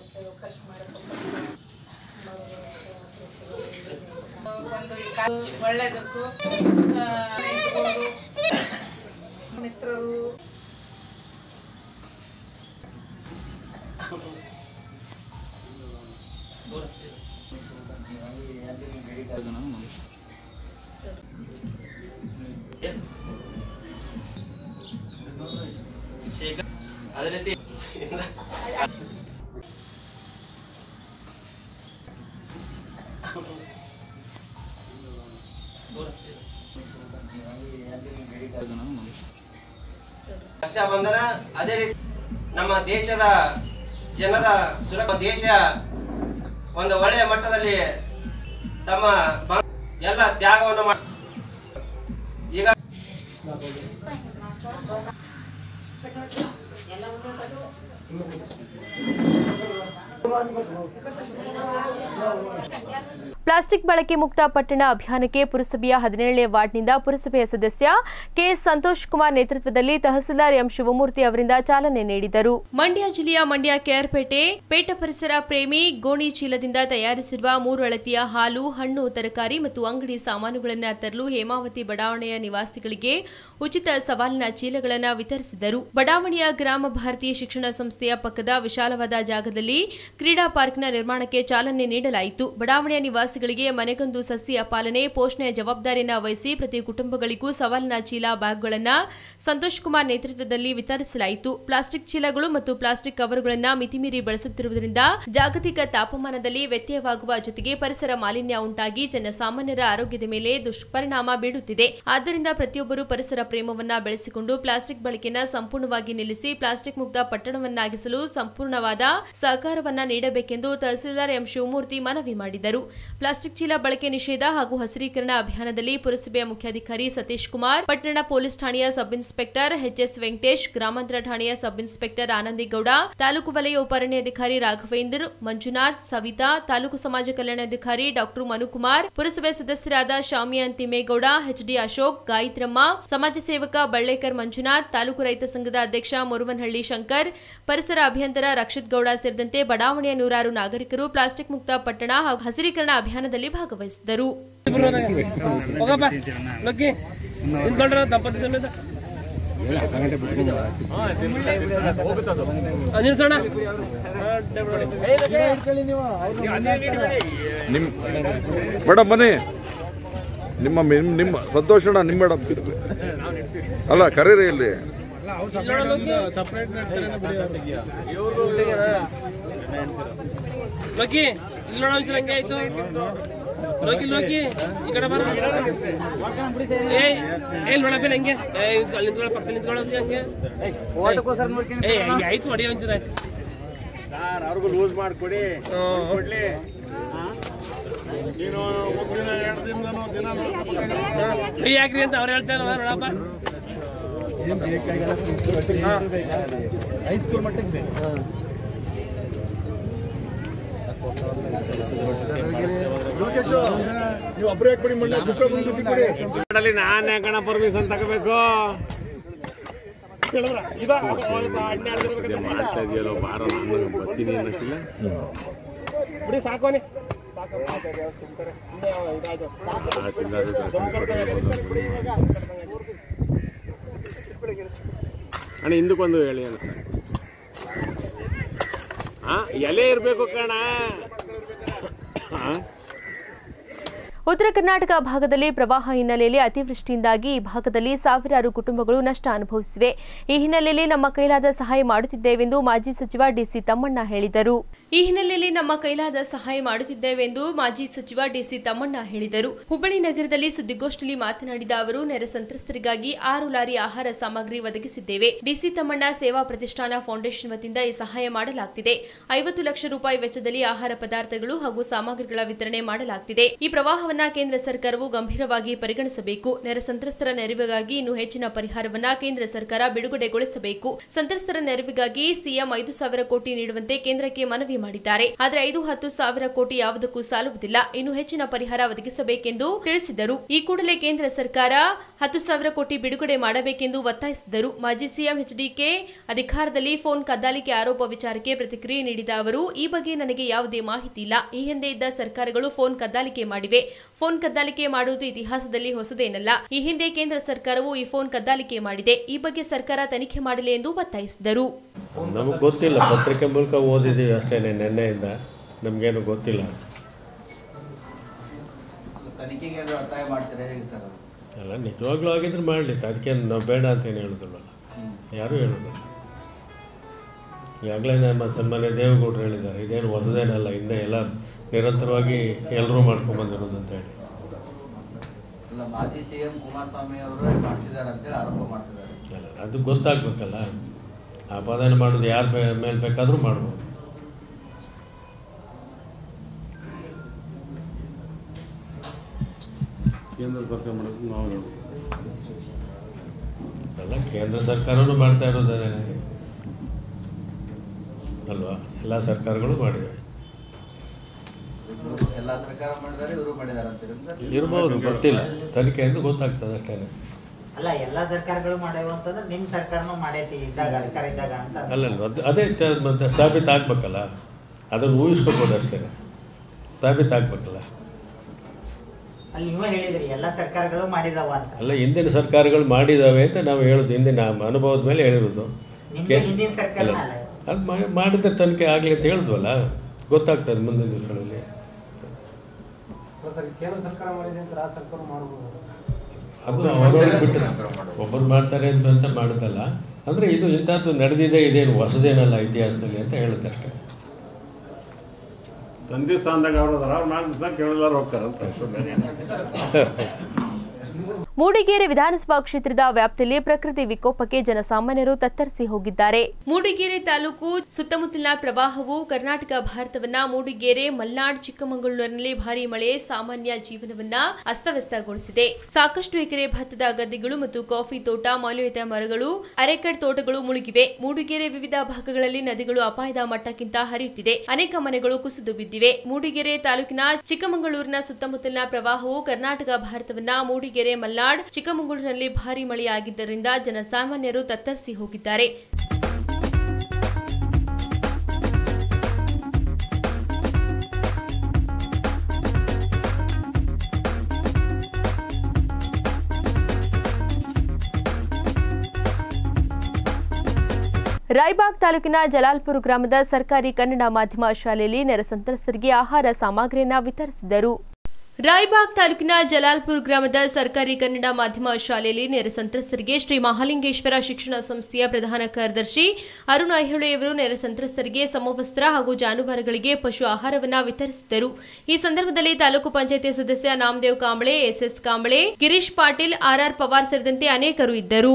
ಒಳ್ಳೆದಕ್ಕೂ ಮಿತ್ರರು ರಕ್ಷಾಬಂಧನ ಅದೇ ರೀತಿ ನಮ್ಮ ದೇಶದ ಜನರ ಸುರಕ್ಷ ದೇಶ ಒಂದು ಒಳ್ಳೆಯ ಮಟ್ಟದಲ್ಲಿ ತಮ್ಮ ಬ- ಎಲ್ಲ ತ್ಯಾಗವನ್ನು ಮಾಡಿ ಈಗ ಪ್ಲಾಸ್ಟಿಕ್ ಬಳಕೆ ಮುಕ್ತ ಪಟ್ಟಣ ಅಭಿಯಾನಕ್ಕೆ ಪುರಸಭೆಯ ಹದಿನೇಳನೇ ವಾರ್ಡ್ನಿಂದ ಪುರಸಭೆಯ ಸದಸ್ಯ ಕೆಎಸ್ ಸಂತೋಷ್ ಕುಮಾರ್ ನೇತೃತ್ವದಲ್ಲಿ ತಹಸೀಲ್ದಾರ್ ಎಂ ಶಿವಮೂರ್ತಿ ಅವರಿಂದ ಚಾಲನೆ ನೀಡಿದರು ಮಂಡ್ಯ ಜಿಲ್ಲೆಯ ಮಂಡ್ಯ ಕೆಆರ್ಪೇಟೆ ಪೇಟ ಪರಿಸರ ಪ್ರೇಮಿ ಗೋಣಿ ಚೀಲದಿಂದ ತಯಾರಿಸಿರುವ ಮೂರು ಅಳತೆಯ ಹಾಲು ಹಣ್ಣು ತರಕಾರಿ ಮತ್ತು ಅಂಗಡಿ ಸಾಮಾನುಗಳನ್ನು ತರಲು ಹೇಮಾವತಿ ಬಡಾವಣೆಯ ನಿವಾಸಿಗಳಿಗೆ ಉಚಿತ ಸವಾಲಿನ ಚೀಲಗಳನ್ನು ವಿತರಿಸಿದರು ಬಡಾವಣೆಯ ಗ್ರಾಮ ಭಾರತೀಯ ಶಿಕ್ಷಣ ಸಂಸ್ಥೆಯ ಪಕ್ಕದ ವಿಶಾಲವಾದ ಜಾಗದಲ್ಲಿ ಕ್ರೀಡಾ ಪಾರ್ಕ್ನ ನಿರ್ಮಾಣಕ್ಕೆ ಚಾಲನೆ ನೀಡಲಾಯಿತು ಬಡಾವಣೆಯ ನಿವಾಸಿಗಳಿಗೆ ಮನೆಗೊಂದು ಸಸ್ಯ ಪಾಲನೆ ಪೋಷಣೆಯ ಜವಾಬ್ದಾರಿಯನ್ನು ವಹಿಸಿ ಪ್ರತಿ ಕುಟುಂಬಗಳಿಗೂ ಸವಾಲಿನ ಚೀಲ ಬ್ಯಾಗ್ಗಳನ್ನು ಸಂತೋಷ್ ಕುಮಾರ್ ನೇತೃತ್ವದಲ್ಲಿ ವಿತರಿಸಲಾಯಿತು ಪ್ಲಾಸ್ಟಿಕ್ ಚೀಲಗಳು ಮತ್ತು ಪ್ಲಾಸ್ಟಿಕ್ ಕವರ್ಗಳನ್ನು ಮಿತಿಮೀರಿ ಬಳಸುತ್ತಿರುವುದರಿಂದ ಜಾಗತಿಕ ತಾಪಮಾನದಲ್ಲಿ ವ್ಯತ್ಯಯವಾಗುವ ಜೊತೆಗೆ ಪರಿಸರ ಮಾಲಿನ್ಯ ಉಂಟಾಗಿ ಜನಸಾಮಾನ್ಯರ ಆರೋಗ್ಯದ ಮೇಲೆ ದುಷ್ಪರಿಣಾಮ ಬೀಳುತ್ತಿದೆ ಆದ್ದರಿಂದ ಪ್ರತಿಯೊಬ್ಬರು ಪರಿಸರ ಪ್ರೇಮವನ್ನ ಬೆಳೆಸಿಕೊಂಡು ಪ್ಲಾಸ್ಟಿಕ್ ಬಳಕೆಯನ್ನು ಸಂಪೂರ್ಣವಾಗಿ ನಿಲ್ಲಿಸಿ ಪ್ಲಾಸ್ಟಿಕ್ ಮುಕ್ತ ಪಟ್ಟಣವನ್ನಾಗಿಸಲು ಸಂಪೂರ್ಣವಾದ ಸಹಕಾರವನ್ನ ನೀಡಬೇಕೆಂದು ತಹಸೀಲ್ದಾರ್ ಎಂ ಶಿವಮೂರ್ತಿ ಮನವಿ ಮಾಡಿದರು ಪ್ಲಾಸ್ಟಿಕ್ ಚೀಲ ಬಳಕೆ ನಿಷೇಧ ಹಾಗೂ ಹಸಿರೀಕರಣ ಅಭಿಯಾನದಲ್ಲಿ ಪುರಸಭೆಯ ಮುಖ್ಯಾಧಿಕಾರಿ ಸತೀಶ್ ಕುಮಾರ್ ಪಟ್ಟಣ ಪೊಲೀಸ್ ಠಾಣೆಯ ಸಬ್ ಇನ್ಸ್ಪೆಕ್ಟರ್ ಎಚ್ಎಸ್ ವೆಂಕಟೇಶ್ ಗ್ರಾಮಾಂತರ ಠಾಣೆಯ ಸಬ್ ಇನ್ಸ್ಪೆಕ್ಟರ್ ಆನಂದಿಗೌಡ ತಾಲೂಕು ವಲಯ ಉಪಾರಣ್ಯಾಧಿಕಾರಿ ರಾಘವೇಂದ್ರ ಮಂಜುನಾಥ್ ಸವಿತಾ ತಾಲೂಕು ಸಮಾಜ ಕಲ್ಯಾಣಾಧಿಕಾರಿ ಡಾಕ್ಟರ್ ಮನುಕುಮಾರ್ ಪುರಸಭೆ ಸದಸ್ಯರಾದ ಶಾಮಿಯಾನ್ ತಿಮ್ಮೇಗೌಡ ಎಚ್ಡಿ ಅಶೋಕ್ ಗಾಯತ್ರಮ್ಮ ಸಮಾಜ ಸೇವಕ ಬಳ್ಳೇಕರ್ ಮಂಜುನಾಥ್ ತಾಲೂಕು ರೈತ ಸಂಘದ ಅಧ್ಯಕ್ಷ ಮುರುವನಹಳ್ಳಿ ಶಂಕರ್ ಪರಿಸರ ಅಭಿಯಂತರ ರಕ್ಷಿತ್ ಗೌಡ ಸೇರಿದಂತೆ ಬಡಾವಣೆಯ ನೂರಾರು ನಾಗರಿಕರು ಪ್ಲಾಸ್ಟಿಕ್ ಮುಕ್ತ ಪಟ್ಟಣ ಹಾಗೂ ಹಸಿರೀಕರಣ ಅಭಿಯಾನದಲ್ಲಿ ಭಾಗವಹಿಸಿದರು ಹೋಗಪ್ಪ ಲಕ್ಕಿ ನಿಂತ್ಕೊಂಡ್ರ ದಂಪತಿ ಸಮೇತ ಆ, ನಿಲ್ಸೋಣ ನಿಮ್ಮ ಮೇಡಮ್ ಬನ್ನಿ ನಿಮ್ಮ ನಿಮ್ಮ ನಿಮ್ಮ ಸಂತೋಷಣ ನಿಮ್ಮ ಮೇಡಮ್ ಅಲ್ಲ ಕರೀರಿ ಇಲ್ಲಿ ಲಕ್ಕಿ ಇಲ್ಲಿ ನೋಡ ಒಂಚೂರು ಹಂಗೆ ಆಯ್ತು ಲೋಕಿ ಲೋಕಿ ಈ ಕಡೆ ಬರ ಏ ಏ ನೋಡಪ್ಪ ಹಂಗೆ ಏ ಅಲ್ಲಿ ನಿಂತ್ಕೊಳ್ಳೋ ಪಕ್ಕ ನಿಂತ್ಕೊಳ್ಳೋ ಹಂಗೆ ಏ ಹಂಗೆ ಆಯ್ತು ಹೊಡಿ ಒಂಚೂರು ಸರ್ ಅವ್ರಿಗೂ ಲೂಸ್ ಮಾಡಿಕೊಡಿ ಕೊಡ್ಲಿ ನೀನು ಒಂದಿನ ಎರಡು ದಿನದನೋ ದಿನ ಫ್ರೀ ಹಾಕ್ರಿ ಅಂತ ಅವ್ರು ಹೇಳ್ತಾರೆ ನೋಡಪ್ಪ ಹೈಸ್ಕೂಲ್ ಮಟ್ಟಕ್ಕೆ ಲೋಕೇಶ್ ನೀವು ಒಬ್ಬರೇ ಕೊಡಿ ಮಂಡ್ಯ ಸುಸ್ಕೊಂಡು ಬಂದು ಬುದ್ಧಿ ಕೊಡಿ ನಾನು ಯಾಕಣ ಪರ್ಮಿಷನ್ ತಗೋಬೇಕು ಮಾಡ್ತಾ ಇದೆಯಲ್ಲ ಬಾರ ನಾನು ಬರ್ತೀನಿ ಅನ್ನೋಕ್ಕಿಲ್ಲ ಬಿಡಿ ಸಾಕೋನೆ ಅಣ್ಣ ಹಿಂದಕ್ಕೊಂದು ಹೇಳಿ ಅಲ್ಲ ಸರ್ ಹಾ ಎಲೆ ಇರಬೇಕು ಕಣ ಹಾ ಉತ್ತರ ಕರ್ನಾಟಕ ಭಾಗದಲ್ಲಿ ಪ್ರವಾಹ ಹಿನ್ನೆಲೆಯಲ್ಲಿ ಅತಿವೃಷ್ಟಿಯಿಂದಾಗಿ ಈ ಭಾಗದಲ್ಲಿ ಸಾವಿರಾರು ಕುಟುಂಬಗಳು ನಷ್ಟ ಅನುಭವಿಸಿವೆ ಈ ಹಿನ್ನೆಲೆಯಲ್ಲಿ ನಮ್ಮ ಕೈಲಾದ ಸಹಾಯ ಮಾಡುತ್ತಿದ್ದೇವೆಂದು ಮಾಜಿ ಸಚಿವ ಡಿಸಿ ತಮ್ಮಣ್ಣ ಹೇಳಿದರು ಈ ಹಿನ್ನೆಲೆಯಲ್ಲಿ ನಮ್ಮ ಕೈಲಾದ ಸಹಾಯ ಮಾಡುತ್ತಿದ್ದೇವೆಂದು ಮಾಜಿ ಸಚಿವ ಡಿಸಿ ತಮ್ಮಣ್ಣ ಹೇಳಿದರು ಹುಬ್ಬಳ್ಳಿ ನಗರದಲ್ಲಿ ಸುದ್ದಿಗೋಷ್ಠಿಯಲ್ಲಿ ಮಾತನಾಡಿದ ಅವರು ನೆರೆ ಸಂತ್ರಸ್ತರಿಗಾಗಿ ಆರು ಲಾರಿ ಆಹಾರ ಸಾಮಗ್ರಿ ಒದಗಿಸಿದ್ದೇವೆ ಡಿಸಿ ತಮ್ಮಣ್ಣ ಸೇವಾ ಪ್ರತಿಷ್ಠಾನ ಫೌಂಡೇಶನ್ ವತಿಯಿಂದ ಈ ಸಹಾಯ ಮಾಡಲಾಗುತ್ತಿದೆ ಐವತ್ತು ಲಕ್ಷ ರೂಪಾಯಿ ವೆಚ್ಚದಲ್ಲಿ ಆಹಾರ ಪದಾರ್ಥಗಳು ಹಾಗೂ ಸಾಮಗ್ರಿಗಳ ವಿತರಣೆ ಮಾಡಲಾಗುತ್ತಿದೆ ಈ ಪ್ರವಾಹವನ್ನ ಕೇಂದ್ರ ಸರ್ಕಾರವು ಗಂಭೀರವಾಗಿ ಪರಿಗಣಿಸಬೇಕು ನೆರೆ ಸಂತ್ರಸ್ತರ ನೆರವಿಗಾಗಿ ಇನ್ನೂ ಹೆಚ್ಚಿನ ಪರಿಹಾರವನ್ನ ಕೇಂದ್ರ ಸರ್ಕಾರ ಬಿಡುಗಡೆಗೊಳಿಸಬೇಕು ಸಂತ್ರಸ್ತರ ನೆರವಿಗಾಗಿ ಸಿಎಂ ಐದು ಸಾವಿರ ಕೋಟಿ ನೀಡುವಂತೆ ಕೇಂದ್ರಕ್ಕೆ ಮನವಿ ಮಾಡಿದ್ದಾರೆ ಆದರೆ ಐದು ಹತ್ತು ಸಾವಿರ ಕೋಟಿ ಯಾವುದಕ್ಕೂ ಸಾಲುವುದಿಲ್ಲ ಇನ್ನು ಹೆಚ್ಚಿನ ಪರಿಹಾರ ಒದಗಿಸಬೇಕೆಂದು ತಿಳಿಸಿದರು ಈ ಕೂಡಲೇ ಕೇಂದ್ರ ಸರ್ಕಾರ ಹತ್ತು ಸಾವಿರ ಕೋಟಿ ಬಿಡುಗಡೆ ಮಾಡಬೇಕೆಂದು ಒತ್ತಾಯಿಸಿದರು ಮಾಜಿ ಸಿಎಂ ಎಚ್ಡಿಕೆ ಅಧಿಕಾರದಲ್ಲಿ ಫೋನ್ ಕದ್ದಾಲಿಕೆ ಆರೋಪ ವಿಚಾರಕ್ಕೆ ಪ್ರತಿಕ್ರಿಯೆ ನೀಡಿದ ಅವರು ಈ ಬಗ್ಗೆ ನನಗೆ ಯಾವುದೇ ಮಾಹಿತಿ ಇಲ್ಲ ಈ ಹಿಂದೆ ಇದ್ದ ಸರ್ಕಾರಗಳು ಫೋನ್ ಕದ್ದಾಲಿಕೆ ಮಾಡಿವೆ ಫೋನ್ ಕದ್ದಾಲಿಕೆ ಮಾಡುವುದು ಇತಿಹಾಸದಲ್ಲಿ ಹೊಸದೇನಲ್ಲ ಈ ಹಿಂದೆ ಕೇಂದ್ರ ಸರ್ಕಾರವು ಈ ಫೋನ್ ಕದ್ದಾಲಿಕೆ ಮಾಡಿದೆ ಈ ಬಗ್ಗೆ ಸರ್ಕಾರ ತನಿಖೆ ಮಾಡಲಿ ಎಂದು ಒತ್ತಾಯಿಸಿದರು ನಮಗೆ ಗೊತ್ತಿಲ್ಲ ಪತ್ರಿಕೆ ಮೂಲಕ ಓದಿದ್ದೀವಿ ಅಷ್ಟೇ ನಿನ್ನೆಯಿಂದ ನಮಗೇನು ಗೊತ್ತಿಲ್ಲ ತನಿಖೆಗೆ ಒತ್ತಾಯ ಮಾಡ್ತಾರೆ ಹೇಗೆ ಸರ್ ಅದು? ಅಲ್ಲ ನಿಜವಾಗ್ಲೂ ಆಗಿದ್ರೆ ಮಾಡಲಿ ಅದಕ್ಕೆ ನಾವು ಬೇಡ ಅಂತ ಏನು ಹೇಳೋದಿಲ್ಲ ಯಾರೂ ಹೇಳೋದಿಲ್ಲ ಈಗಾಗಲೇ ನಮ್ಮ ಸನ್ಮಾನ್ಯ ದೇವೇಗೌಡರು ಹೇಳಿದ್ದಾರೆ ಇದೇನು ಹೊಸದೇನಲ್ಲ ಹಿಂದೆ ಎಲ್ಲ ನಿರಂತರವಾಗಿ ಎಲ್ಲರೂ ಮಾಡ್ಕೊಂಬಂದಿರೋದು ಅಂತ ಹೇಳಿ ಅಲ್ಲ ಮಾಜಿ ಸಿಎಂ ಕುಮಾರಸ್ವಾಮಿ ಅವರು ಮಾಡಿಸಿದ್ದಾರೆ ಅಂತೇಳಿ ಆರೋಪ ಮಾಡ್ತಿದ್ದಾರೆ ಅಲ್ಲ ಅದು ಗೊತ್ತಾಗ್ಬೇಕಲ್ಲ ಆಪಾದನೆ ಮಾಡೋದು ಯಾರ ಮೇಲೆ ಬೇಕಾದರೂ ಮಾಡ್ಬೋದು ಕೇಂದ್ರ ಸರ್ಕಾರ ಮಾಡೋದು ನಾವು ಹೇಳೋದು ಅಲ್ಲ ಕೇಂದ್ರ ಸರ್ಕಾರನೂ ಮಾಡ್ತಾ ಇರೋದು ಅದೇನೆ ಅಲ್ವಾ ಎಲ್ಲ ಸರ್ಕಾರಗಳು ಮಾಡಿವೆ ಇವ್ರು ಎಲ್ಲ ಸರ್ಕಾರ ಮಾಡಿದ್ದಾರೆ ಇವರು ಮಾಡಿದ್ದಾರೆ ಅಂತೀರಿ ಸರ್ ಇರ್ಬೋದು ಗೊತ್ತಿಲ್ಲ ತನಿಖೆಯಿಂದ ಗೊತ್ತಾಗ್ತದೆ ಅಷ್ಟೇ ಅಲ್ಲ ಎಲ್ಲಾ ಸರ್ಕಾರಗಳು ಮಾಡ್ಯಾವ ಅಂತಂದ್ರೆ ನಿಮ್ ಸರ್ಕಾರನೂ ಮಾಡೈತಿ ಇದ್ದಾಗ ಅಧಿಕಾರ ಇದ್ದಾಗ ಅಂತ ಅಲ್ಲ ಅದು ಅದೇ ತ- ಮತ್ತೆ ಸಾಬೀತು ಆಗ್ಬೇಕಲ್ಲ ಅದನ್ನು ಊಹಿಸ್ಕೋಬೋದು ಅಷ್ಟೇ ಸಾಬೀತು ಆಗ್ಬೇಕಲ್ಲ ಅಲ್ಲಿ ನೀವೇ ಹೇಳಿದ್ರಿ ಎಲ್ಲಾ ಸರ್ಕಾರಗಳು ಮಾಡಿದಾವ ಅಂತ ಅಲ್ಲ ಹಿಂದಿನ ಸರ್ಕಾರಗಳು ಮಾಡಿದಾವೆ ಅಂತ ನಾವು ಹೇಳೋದು ಹಿಂದಿನ ಅನುಭವದ ಮೇಲೆ ಹೇಳಿರೋದು ನಿಮ್ದು ಕೆ- ಹಿಂದಿನ ಸರ್ಕಾರ ಅಲ್ಲ ಅದು ಮಾ- ಮಾಡಿದ್ರೆ ತನಿಖೆ ಆಗಲಿ ಅಂತ ಹೇಳಿದ್ವಲ್ಲ ಗೊತ್ತಾಗ್ತದೆ ಮುಂದಿನ ದಿವಸಗಳಲ್ಲಿ ಸರ್ ಕೇಂದ್ರ ಸರ್ಕಾರ ಮಾಡಿದೆ ಅಂತ ರಾಜ್ಯ ಸರ್ಕಾರ ಮಾಡ್ಬೋದು ಅದು ಅವ್ರವ್ರಿಗೆ ಬಿಟ್ಟು ಒಬ್ಬರು ಮಾಡ್ತಾರೆ ಅಂತ ಅಂತ ಮಾಡುತ್ತಲ್ಲ ಅಂದರೆ ಇದು ಇಂಥದ್ದು ನಡೆದಿದೆ ಇದೇನು ಹೊಸದೇನಲ್ಲ ಇತಿಹಾಸದಲ್ಲಿ ಅಂತ ಹೇಳುತ್ತೆ ಅಷ್ಟೇ ತಂದೆ ಸ್ಥಾನದಾಗ ಅವ್ರು ಅದಾರ ಅವ್ರು ನಾಲ್ಕು ದಿವಸ ಕೇಳಲಾರ ಹೋಗ್ತಾರೆ ಅಂತ ಅಷ್ಟೇ ಬೇರೆ ಏನಿಲ್ಲ. ಮೂಡಿಗೆರೆ ವಿಧಾನಸಭಾ ಕ್ಷೇತ್ರದ ವ್ಯಾಪ್ತಿಯಲ್ಲಿ ಪ್ರಕೃತಿ ವಿಕೋಪಕ್ಕೆ ಜನಸಾಮಾನ್ಯರು ತತ್ತರಿಸಿ ಹೋಗಿದ್ದಾರೆ ಮೂಡಿಗೆರೆ ತಾಲೂಕು ಸುತ್ತಮುತ್ತಲಿನ ಪ್ರವಾಹವು ಕರ್ನಾಟಕ ಭಾರತವನ್ನ ಮೂಡಿಗೆರೆ ಮಲ್ನಾಡ್ ಚಿಕ್ಕಮಗಳೂರಿನಲ್ಲಿ ಭಾರಿ ಮಳೆ ಸಾಮಾನ್ಯ ಜೀವನವನ್ನ ಅಸ್ತವ್ಯಸ್ತಗೊಳಿಸಿದೆ ಸಾಕಷ್ಟು ಎಕರೆ ಭತ್ತದ ಗದ್ದೆಗಳು ಮತ್ತು ಕಾಫಿ ತೋಟ ಮೌಲ್ಯಯುತ ಮರಗಳು ಅರೆಕಡ್ ತೋಟಗಳು ಮುಳುಗಿವೆ ಮೂಡಿಗೆರೆ ವಿವಿಧ ಭಾಗಗಳಲ್ಲಿ ನದಿಗಳು ಅಪಾಯದ ಮಟ್ಟಕ್ಕಿಂತ ಹರಿಯುತ್ತಿದೆ ಅನೇಕ ಮನೆಗಳು ಕುಸಿದು ಬಿದ್ದಿವೆ ಮೂಡಿಗೆರೆ ತಾಲೂಕಿನ ಚಿಕ್ಕಮಗಳೂರಿನ ಸುತ್ತಮುತ್ತಲಿನ ಪ್ರವಾಹವು ಕರ್ನಾಟಕ ಭಾರತವನ್ನ ಮೂಡಿಗೆರೆ ಮಲ್ನಾಡ್ ಚಿಕ್ಕಮಗಳೂರಿನಲ್ಲಿ ಭಾರಿ ಮಳೆಯಾಗಿದ್ದರಿಂದ ಜನಸಾಮಾನ್ಯರು ತತ್ತರಿಸಿ ಹೋಗಿದ್ದಾರೆ ರಾಯಬಾಗ್ ತಾಲೂಕಿನ ಜಲಾಲ್ಪುರ ಗ್ರಾಮದ ಸರ್ಕಾರಿ ಕನ್ನಡ ಮಾಧ್ಯಮ ಶಾಲೆಯಲ್ಲಿ ನೆರೆ ಸಂತ್ರಸ್ತರಿಗೆ ಆಹಾರ ಸಾಮಗ್ರಿಯನ್ನ ವಿತರಿಸಿದರು ರಾಯಬಾಗ್ ತಾಲೂಕಿನ ಜಲಾಲ್ಪುರ್ ಗ್ರಾಮದ ಸರ್ಕಾರಿ ಕನ್ನಡ ಮಾಧ್ಯಮ ಶಾಲೆಯಲ್ಲಿ ನೆರೆ ಸಂತ್ರಸ್ತರಿಗೆ ಶ್ರೀ ಮಹಾಲಿಂಗೇಶ್ವರ ಶಿಕ್ಷಣ ಸಂಸ್ಥೆಯ ಪ್ರಧಾನ ಕಾರ್ಯದರ್ಶಿ ಅರುಣ್ ಐಹೊಳೆಯವರು ನೆರೆ ಸಂತ್ರಸ್ತರಿಗೆ ಸಮವಸ್ತ್ರ ಹಾಗೂ ಜಾನುವಾರುಗಳಿಗೆ ಪಶು ಆಹಾರವನ್ನ ವಿತರಿಸಿದರು ಈ ಸಂದರ್ಭದಲ್ಲಿ ತಾಲೂಕು ಪಂಚಾಯತಿ ಸದಸ್ಯ ನಾಮದೇವ್ ಕಾಂಬಳೆ ಎಸ್ಎಸ್ ಕಾಂಬಳೆ ಗಿರೀಶ್ ಪಾಟೀಲ್ ಆರ್ಆರ್ ಪವಾರ್ ಸೇರಿದಂತೆ ಅನೇಕರು ಇದ್ದರು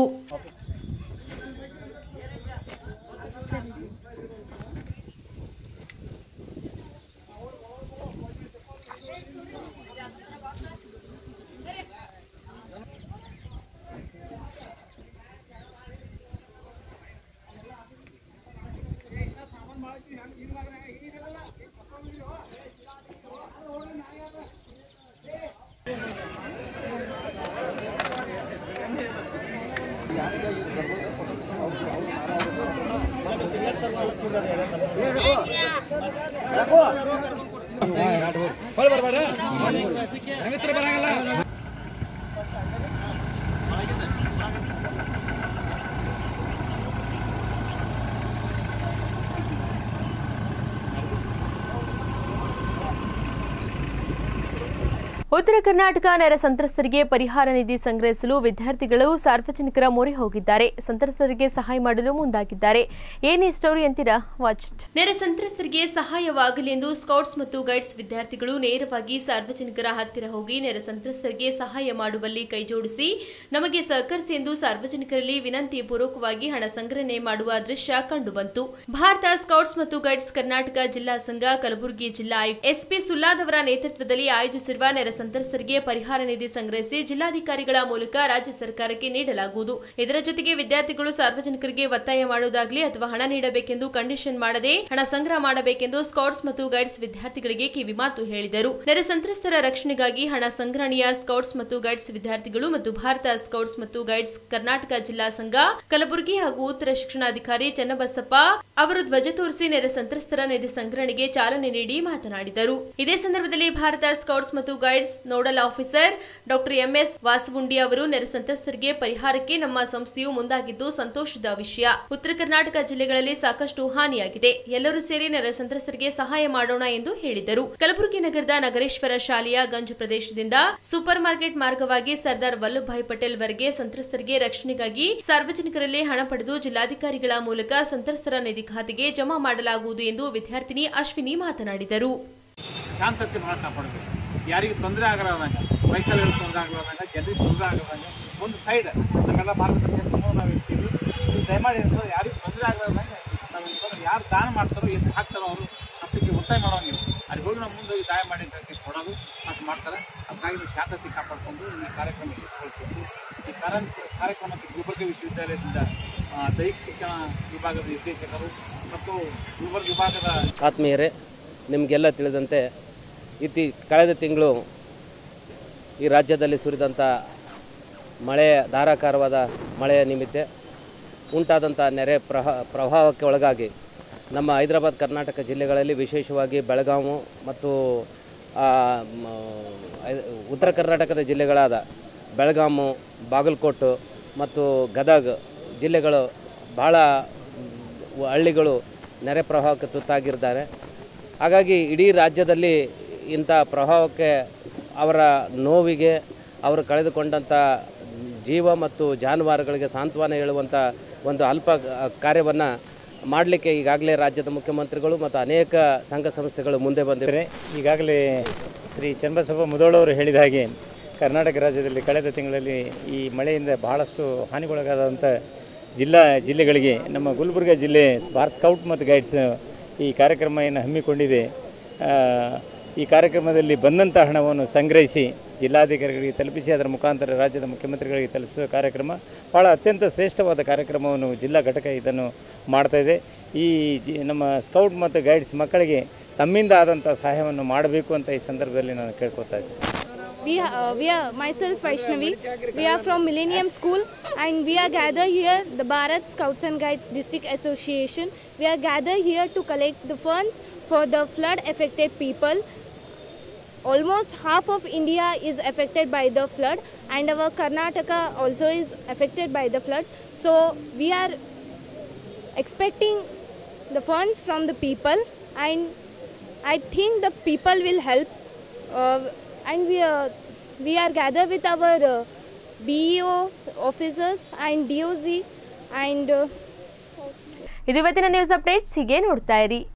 ಉತ್ತರ ಕರ್ನಾಟಕ ನೆರೆ ಸಂತ್ರಸ್ತರಿಗೆ ಪರಿಹಾರ ನಿಧಿ ಸಂಗ್ರಹಿಸಲು ವಿದ್ಯಾರ್ಥಿಗಳು ಸಾರ್ವಜನಿಕರ ಮೊರೆ ಹೋಗಿದ್ದಾರೆ ಸಂತ್ರಸ್ತರಿಗೆ ಸಹಾಯ ಮಾಡಲು ಮುಂದಾಗಿದ್ದಾರೆ ಏನೇ ಸ್ಟೋರಿ ಅಂತೀರಾ ವಾಚ್ ನೆರೆ ಸಂತ್ರಸ್ತರಿಗೆ ಸಹಾಯವಾಗಲಿ ಎಂದು ಸ್ಕೌಟ್ಸ್ ಮತ್ತು ಗೈಡ್ಸ್ ವಿದ್ಯಾರ್ಥಿಗಳು ನೇರವಾಗಿ ಸಾರ್ವಜನಿಕರ ಹತ್ತಿರ ಹೋಗಿ ನೆರೆ ಸಂತ್ರಸ್ತರಿಗೆ ಸಹಾಯ ಮಾಡುವಲ್ಲಿ ಕೈಜೋಡಿಸಿ ನಮಗೆ ಸಹಕರಿಸಿ ಎಂದು ಸಾರ್ವಜನಿಕರಲ್ಲಿ ವಿನಂತಿ ಪೂರ್ವಕವಾಗಿ ಹಣ ಸಂಗ್ರಹಣೆ ಮಾಡುವ ದೃಶ್ಯ ಕಂಡುಬಂತು ಭಾರತ ಸ್ಕೌಟ್ಸ್ ಮತ್ತು ಗೈಡ್ಸ್ ಕರ್ನಾಟಕ ಜಿಲ್ಲಾ ಸಂಘ ಕಲಬುರಗಿ ಜಿಲ್ಲಾ ಆಯುಕ್ತ ಎಸ್ಪಿ ಸುಲ್ಲಾದವರ ನೇತೃತ್ವದಲ್ಲಿ ಆಯೋಜಿಸಿರುವ ನೆರೆ ಸಂತ್ರಸ್ತರಿಗೆ ಪರಿಹಾರ ನಿಧಿ ಸಂಗ್ರಹಿಸಿ ಜಿಲ್ಲಾಧಿಕಾರಿಗಳ ಮೂಲಕ ರಾಜ್ಯ ಸರ್ಕಾರಕ್ಕೆ ನೀಡಲಾಗುವುದು ಇದರ ಜೊತೆಗೆ ವಿದ್ಯಾರ್ಥಿಗಳು ಸಾರ್ವಜನಿಕರಿಗೆ ಒತ್ತಾಯ ಮಾಡುವುದಾಗಲಿ ಅಥವಾ ಹಣ ನೀಡಬೇಕೆಂದು ಕಂಡೀಷನ್ ಮಾಡದೆ ಹಣ ಸಂಗ್ರಹ ಮಾಡಬೇಕೆಂದು ಸ್ಕೌಟ್ಸ್ ಮತ್ತು ಗೈಡ್ಸ್ ವಿದ್ಯಾರ್ಥಿಗಳಿಗೆ ಕಿವಿಮಾತು ಹೇಳಿದರು ನೆರೆ ಸಂತ್ರಸ್ತರ ರಕ್ಷಣೆಗಾಗಿ ಹಣ ಸಂಗ್ರಹಣೆಯ ಸ್ಕೌಟ್ಸ್ ಮತ್ತು ಗೈಡ್ಸ್ ವಿದ್ಯಾರ್ಥಿಗಳು ಮತ್ತು ಭಾರತ ಸ್ಕೌಟ್ಸ್ ಮತ್ತು ಗೈಡ್ಸ್ ಕರ್ನಾಟಕ ಜಿಲ್ಲಾ ಸಂಘ ಕಲಬುರಗಿ ಹಾಗೂ ಉತ್ತರ ಶಿಕ್ಷಣಾಧಿಕಾರಿ ಚನ್ನಬಸಪ್ಪ ಅವರು ಧ್ವಜ ತೋರಿಸಿ ನೆರೆ ಸಂತ್ರಸ್ತರ ನಿಧಿ ಸಂಗ್ರಹಣೆಗೆ ಚಾಲನೆ ನೀಡಿ ಮಾತನಾಡಿದರು ಇದೇ ಸಂದರ್ಭದಲ್ಲಿ ಭಾರತ ಸ್ಕೌಟ್ಸ್ ಮತ್ತು guides nodal officer doctor MS Vasagundi ಅವರು ನೆರೆ ಸಂತ್ರಸ್ತರಿಗೆ ಪರಿಹಾರಕ್ಕೆ ನಮ್ಮ ಸಂಸ್ಥೆಯು ಮುಂದಾಗಿದ್ದು ಸಂತೋಷದ ವಿಷಯ ಉತ್ತರ ಕರ್ನಾಟಕ ಜಿಲ್ಲೆಗಳಲ್ಲಿ ಸಾಕಷ್ಟು ಹಾನಿಯಾಗಿದೆ ಎಲ್ಲರೂ ಸೇರಿ ನೆರೆ ಸಂತ್ರಸ್ತರಿಗೆ ಸಹಾಯ ಮಾಡೋಣ ಎಂದು ಹೇಳಿದರು ಕಲಬುರಗಿ ನಗರದ ನಗರೇಶ್ವರ ಶಾಲೆಯ ಗಂಜ್ ಪ್ರದೇಶದಿಂದ ಸೂಪರ್ ಮಾರ್ಕೆಟ್ ಮಾರ್ಗವಾಗಿ ಸರ್ದಾರ್ ವಲ್ಲಭಭಾಯಿ ಪಟೇಲ್ ವರೆಗೆ ಸಂತ್ರಸ್ತರಿಗೆ ರಕ್ಷಣೆಗಾಗಿ ಸಾರ್ವಜನಿಕರಲ್ಲಿ ಹಣ ಪಡೆದು ಜಿಲ್ಲಾಧಿಕಾರಿಗಳ ಮೂಲಕ ಸಂತ್ರಸ್ತರ ನಿಧಿ ಖಾತೆಗೆ ಜಮಾ ಮಾಡಲಾಗುವುದು ಎಂದು ವಿದ್ಯಾರ್ಥಿನಿ ಅಶ್ವಿನಿ ಮಾತನಾಡಿದರು ಶಾಂತತೆ ಭಾಳ ಕಾಪಾಡಬೇಕು ಯಾರಿಗೂ ತೊಂದರೆ ಆಗಲಾರ್ದಂಗೆ ವೆಹಿಕಲ್ಗಳಿಗೆ ತೊಂದರೆ ಆಗಲಾರ್ದಂಗೆ ಜನರಿಗೆ ತೊಂದರೆ ಆಗಲಾರ್ದಂಗೆ ಒಂದು ಸೈಡ್ ನಮ್ಮೆಲ್ಲ ಮಾರ್ಗದರ್ಶನ ನಾವು ಇರ್ತೀವಿ ನೀವು ದಯಮಾಡಿ ಅನ್ಸೋದು ಯಾರಿಗೂ ತೊಂದರೆ ಆಗಲಾರ್ದಂಗೆ ನಾವು ಇನ್ಕೊಂಡು ಯಾರು ದಾನ ಮಾಡ್ತಾರೋ ಎಷ್ಟು ಹಾಕ್ತಾರೋ ಅವರು ತಪ್ಪಿಗೆ ಒತ್ತಾಯ ಮಾಡೋಂಗಿಲ್ಲ ಅಲ್ಲಿ ಹೋಗಿ ನಾವು ಮುಂದೆ ಹೋಗಿ ದಾಯ ಮಾಡಿ ಅಂತ ಹೇಳಿ ಕೊಡೋದು ಅದು ಮಾಡ್ತಾರೆ ಅದಕ್ಕಾಗಿ ನೀವು ಶಾಂತತೆ ಕಾಪಾಡಿಕೊಂಡು ಈ ಕಾರ್ಯಕ್ರಮ ಯಶಸ್ವಿಗೊಳಿಸಬೇಕು ಈ ಕಾರ್ಯ ಕಾರ್ಯಕ್ರಮಕ್ಕೆ ಗುಲ್ಬರ್ಗ ವಿಶ್ವವಿದ್ಯಾಲಯದಿಂದ ಆ, ದೈಹಿಕ ಶಿಕ್ಷಣ ವಿಭಾಗದ ನಿರ್ದೇಶಕರು ಮತ್ತು ಗುಲ್ಬರ್ಗ ವಿಭಾಗದ ಆತ್ಮೀಯರೇ ನಿಮಗೆಲ್ಲ ತಿಳಿದಂತೆ ಇತ್ತಿ ಕಳೆದ ತಿಂಗಳು ಈ ರಾಜ್ಯದಲ್ಲಿ ಸುರಿದಂಥ ಮಳೆಯ ಧಾರಾಕಾರವಾದ ಮಳೆಯ ನಿಮಿತ್ತ ಉಂಟಾದಂಥ ನೆರೆ ಪ್ರಹ ಪ್ರಭಾವಕ್ಕೆ ಒಳಗಾಗಿ ನಮ್ಮ ಹೈದರಾಬಾದ್ ಕರ್ನಾಟಕ ಜಿಲ್ಲೆಗಳಲ್ಲಿ ವಿಶೇಷವಾಗಿ ಬೆಳಗಾವಿ ಮತ್ತು ಆ, ಮ, ಐ- ಉತ್ತರ ಕರ್ನಾಟಕದ ಜಿಲ್ಲೆಗಳಾದ ಬೆಳಗಾವಿ ಬಾಗಲಕೋಟೆ ಮತ್ತು ಗದಗ ಜಿಲ್ಲೆಗಳು ಭಾಳ ಮ್, ಹಳ್ಳಿಗಳು ನೆರೆ ಪ್ರವಾಹಕ್ಕೆ ತುತ್ತಾಗಿದ್ದಾರೆ ಹಾಗಾಗಿ ಇಡೀ ರಾಜ್ಯದಲ್ಲಿ ಇಂಥ ಪ್ರಭಾವಕ್ಕೆ ಅವರ ನೋವಿಗೆ ಅವರು ಕಳೆದುಕೊಂಡಂಥ ಜೀವ ಮತ್ತು ಜಾನುವಾರುಗಳಿಗೆ ಸಾಂತ್ವನ ಹೇಳುವಂಥ ಒಂದು ಅಲ್ಪ ಕಾರ್ಯವನ್ನು ಮಾಡಲಿಕ್ಕೆ ಈಗಾಗಲೇ ರಾಜ್ಯದ ಮುಖ್ಯಮಂತ್ರಿಗಳು ಮತ್ತು ಅನೇಕ ಸಂಘ ಸಂಸ್ಥೆಗಳು ಮುಂದೆ ಬಂದಿವೆ ಈಗಾಗಲೇ ಶ್ರೀ ಚನ್ನಬಸಪ್ಪ ಮುದೋಳವರು ಹೇಳಿದ ಹಾಗೆ ಕರ್ನಾಟಕ ರಾಜ್ಯದಲ್ಲಿ ಕಳೆದ ತಿಂಗಳಲ್ಲಿ ಈ ಮಳೆಯಿಂದ ಬಹಳಷ್ಟು ಹಾನಿಗೊಳಗಾದಂಥ ಜಿಲ್ಲಾ ಜಿಲ್ಲೆಗಳಿಗೆ ನಮ್ಮ ಗುಲ್ಬರ್ಗ ಜಿಲ್ಲೆ ಭಾರತ್ ಸ್ಕೌಟ್ ಮತ್ತು ಗೈಡ್ಸ್ ಈ ಕಾರ್ಯಕ್ರಮವನ್ನು ಹಮ್ಮಿಕೊಂಡಿದೆ ಆ, ಈ ಕಾರ್ಯಕ್ರಮದಲ್ಲಿ ಬಂದಂಥ ಹಣವನ್ನು ಸಂಗ್ರಹಿಸಿ ಜಿಲ್ಲಾಧಿಕಾರಿಗಳಿಗೆ ತಲುಪಿಸಿ ಅದರ ಮುಖಾಂತರ ರಾಜ್ಯದ ಮುಖ್ಯಮಂತ್ರಿಗಳಿಗೆ ತಲುಪಿಸುವ ಕಾರ್ಯಕ್ರಮ ಭಾಳ ಅತ್ಯಂತ ಶ್ರೇಷ್ಠವಾದ ಕಾರ್ಯಕ್ರಮವನ್ನು ಜಿಲ್ಲಾ ಘಟಕ ಇದನ್ನು ಮಾಡ್ತಾ ಇದೆ ಈ ಜಿ ನಮ್ಮ ಸ್ಕೌಟ್ ಮತ್ತು ಗೈಡ್ಸ್ ಮಕ್ಕಳಿಗೆ ತಮ್ಮಿಂದ ಆದಂಥ ಸಹಾಯವನ್ನು ಮಾಡಬೇಕು ಅಂತ ಈ ಸಂದರ್ಭದಲ್ಲಿ ನಾನು ಕೇಳ್ಕೊತಾ ಇದ್ದೀನಿ We, uh, we are myself Vaishnavi. We are from Millennium School and we are gathered here, the Bharat Scouts and Guides District Association. We are gathered here to collect the funds for the flood affected people. Almost half of India is affected by the flood and our Karnataka also is affected by the flood. So we are expecting the funds from the people and I think the people will help. Uh, and we are, we are gathered with our uh, BEO officers and DOZ and uh, ಇದು ಇವತ್ತಿನ news updates ಹೀಗೆ ನೋಡ್ತಾ ಇರಿ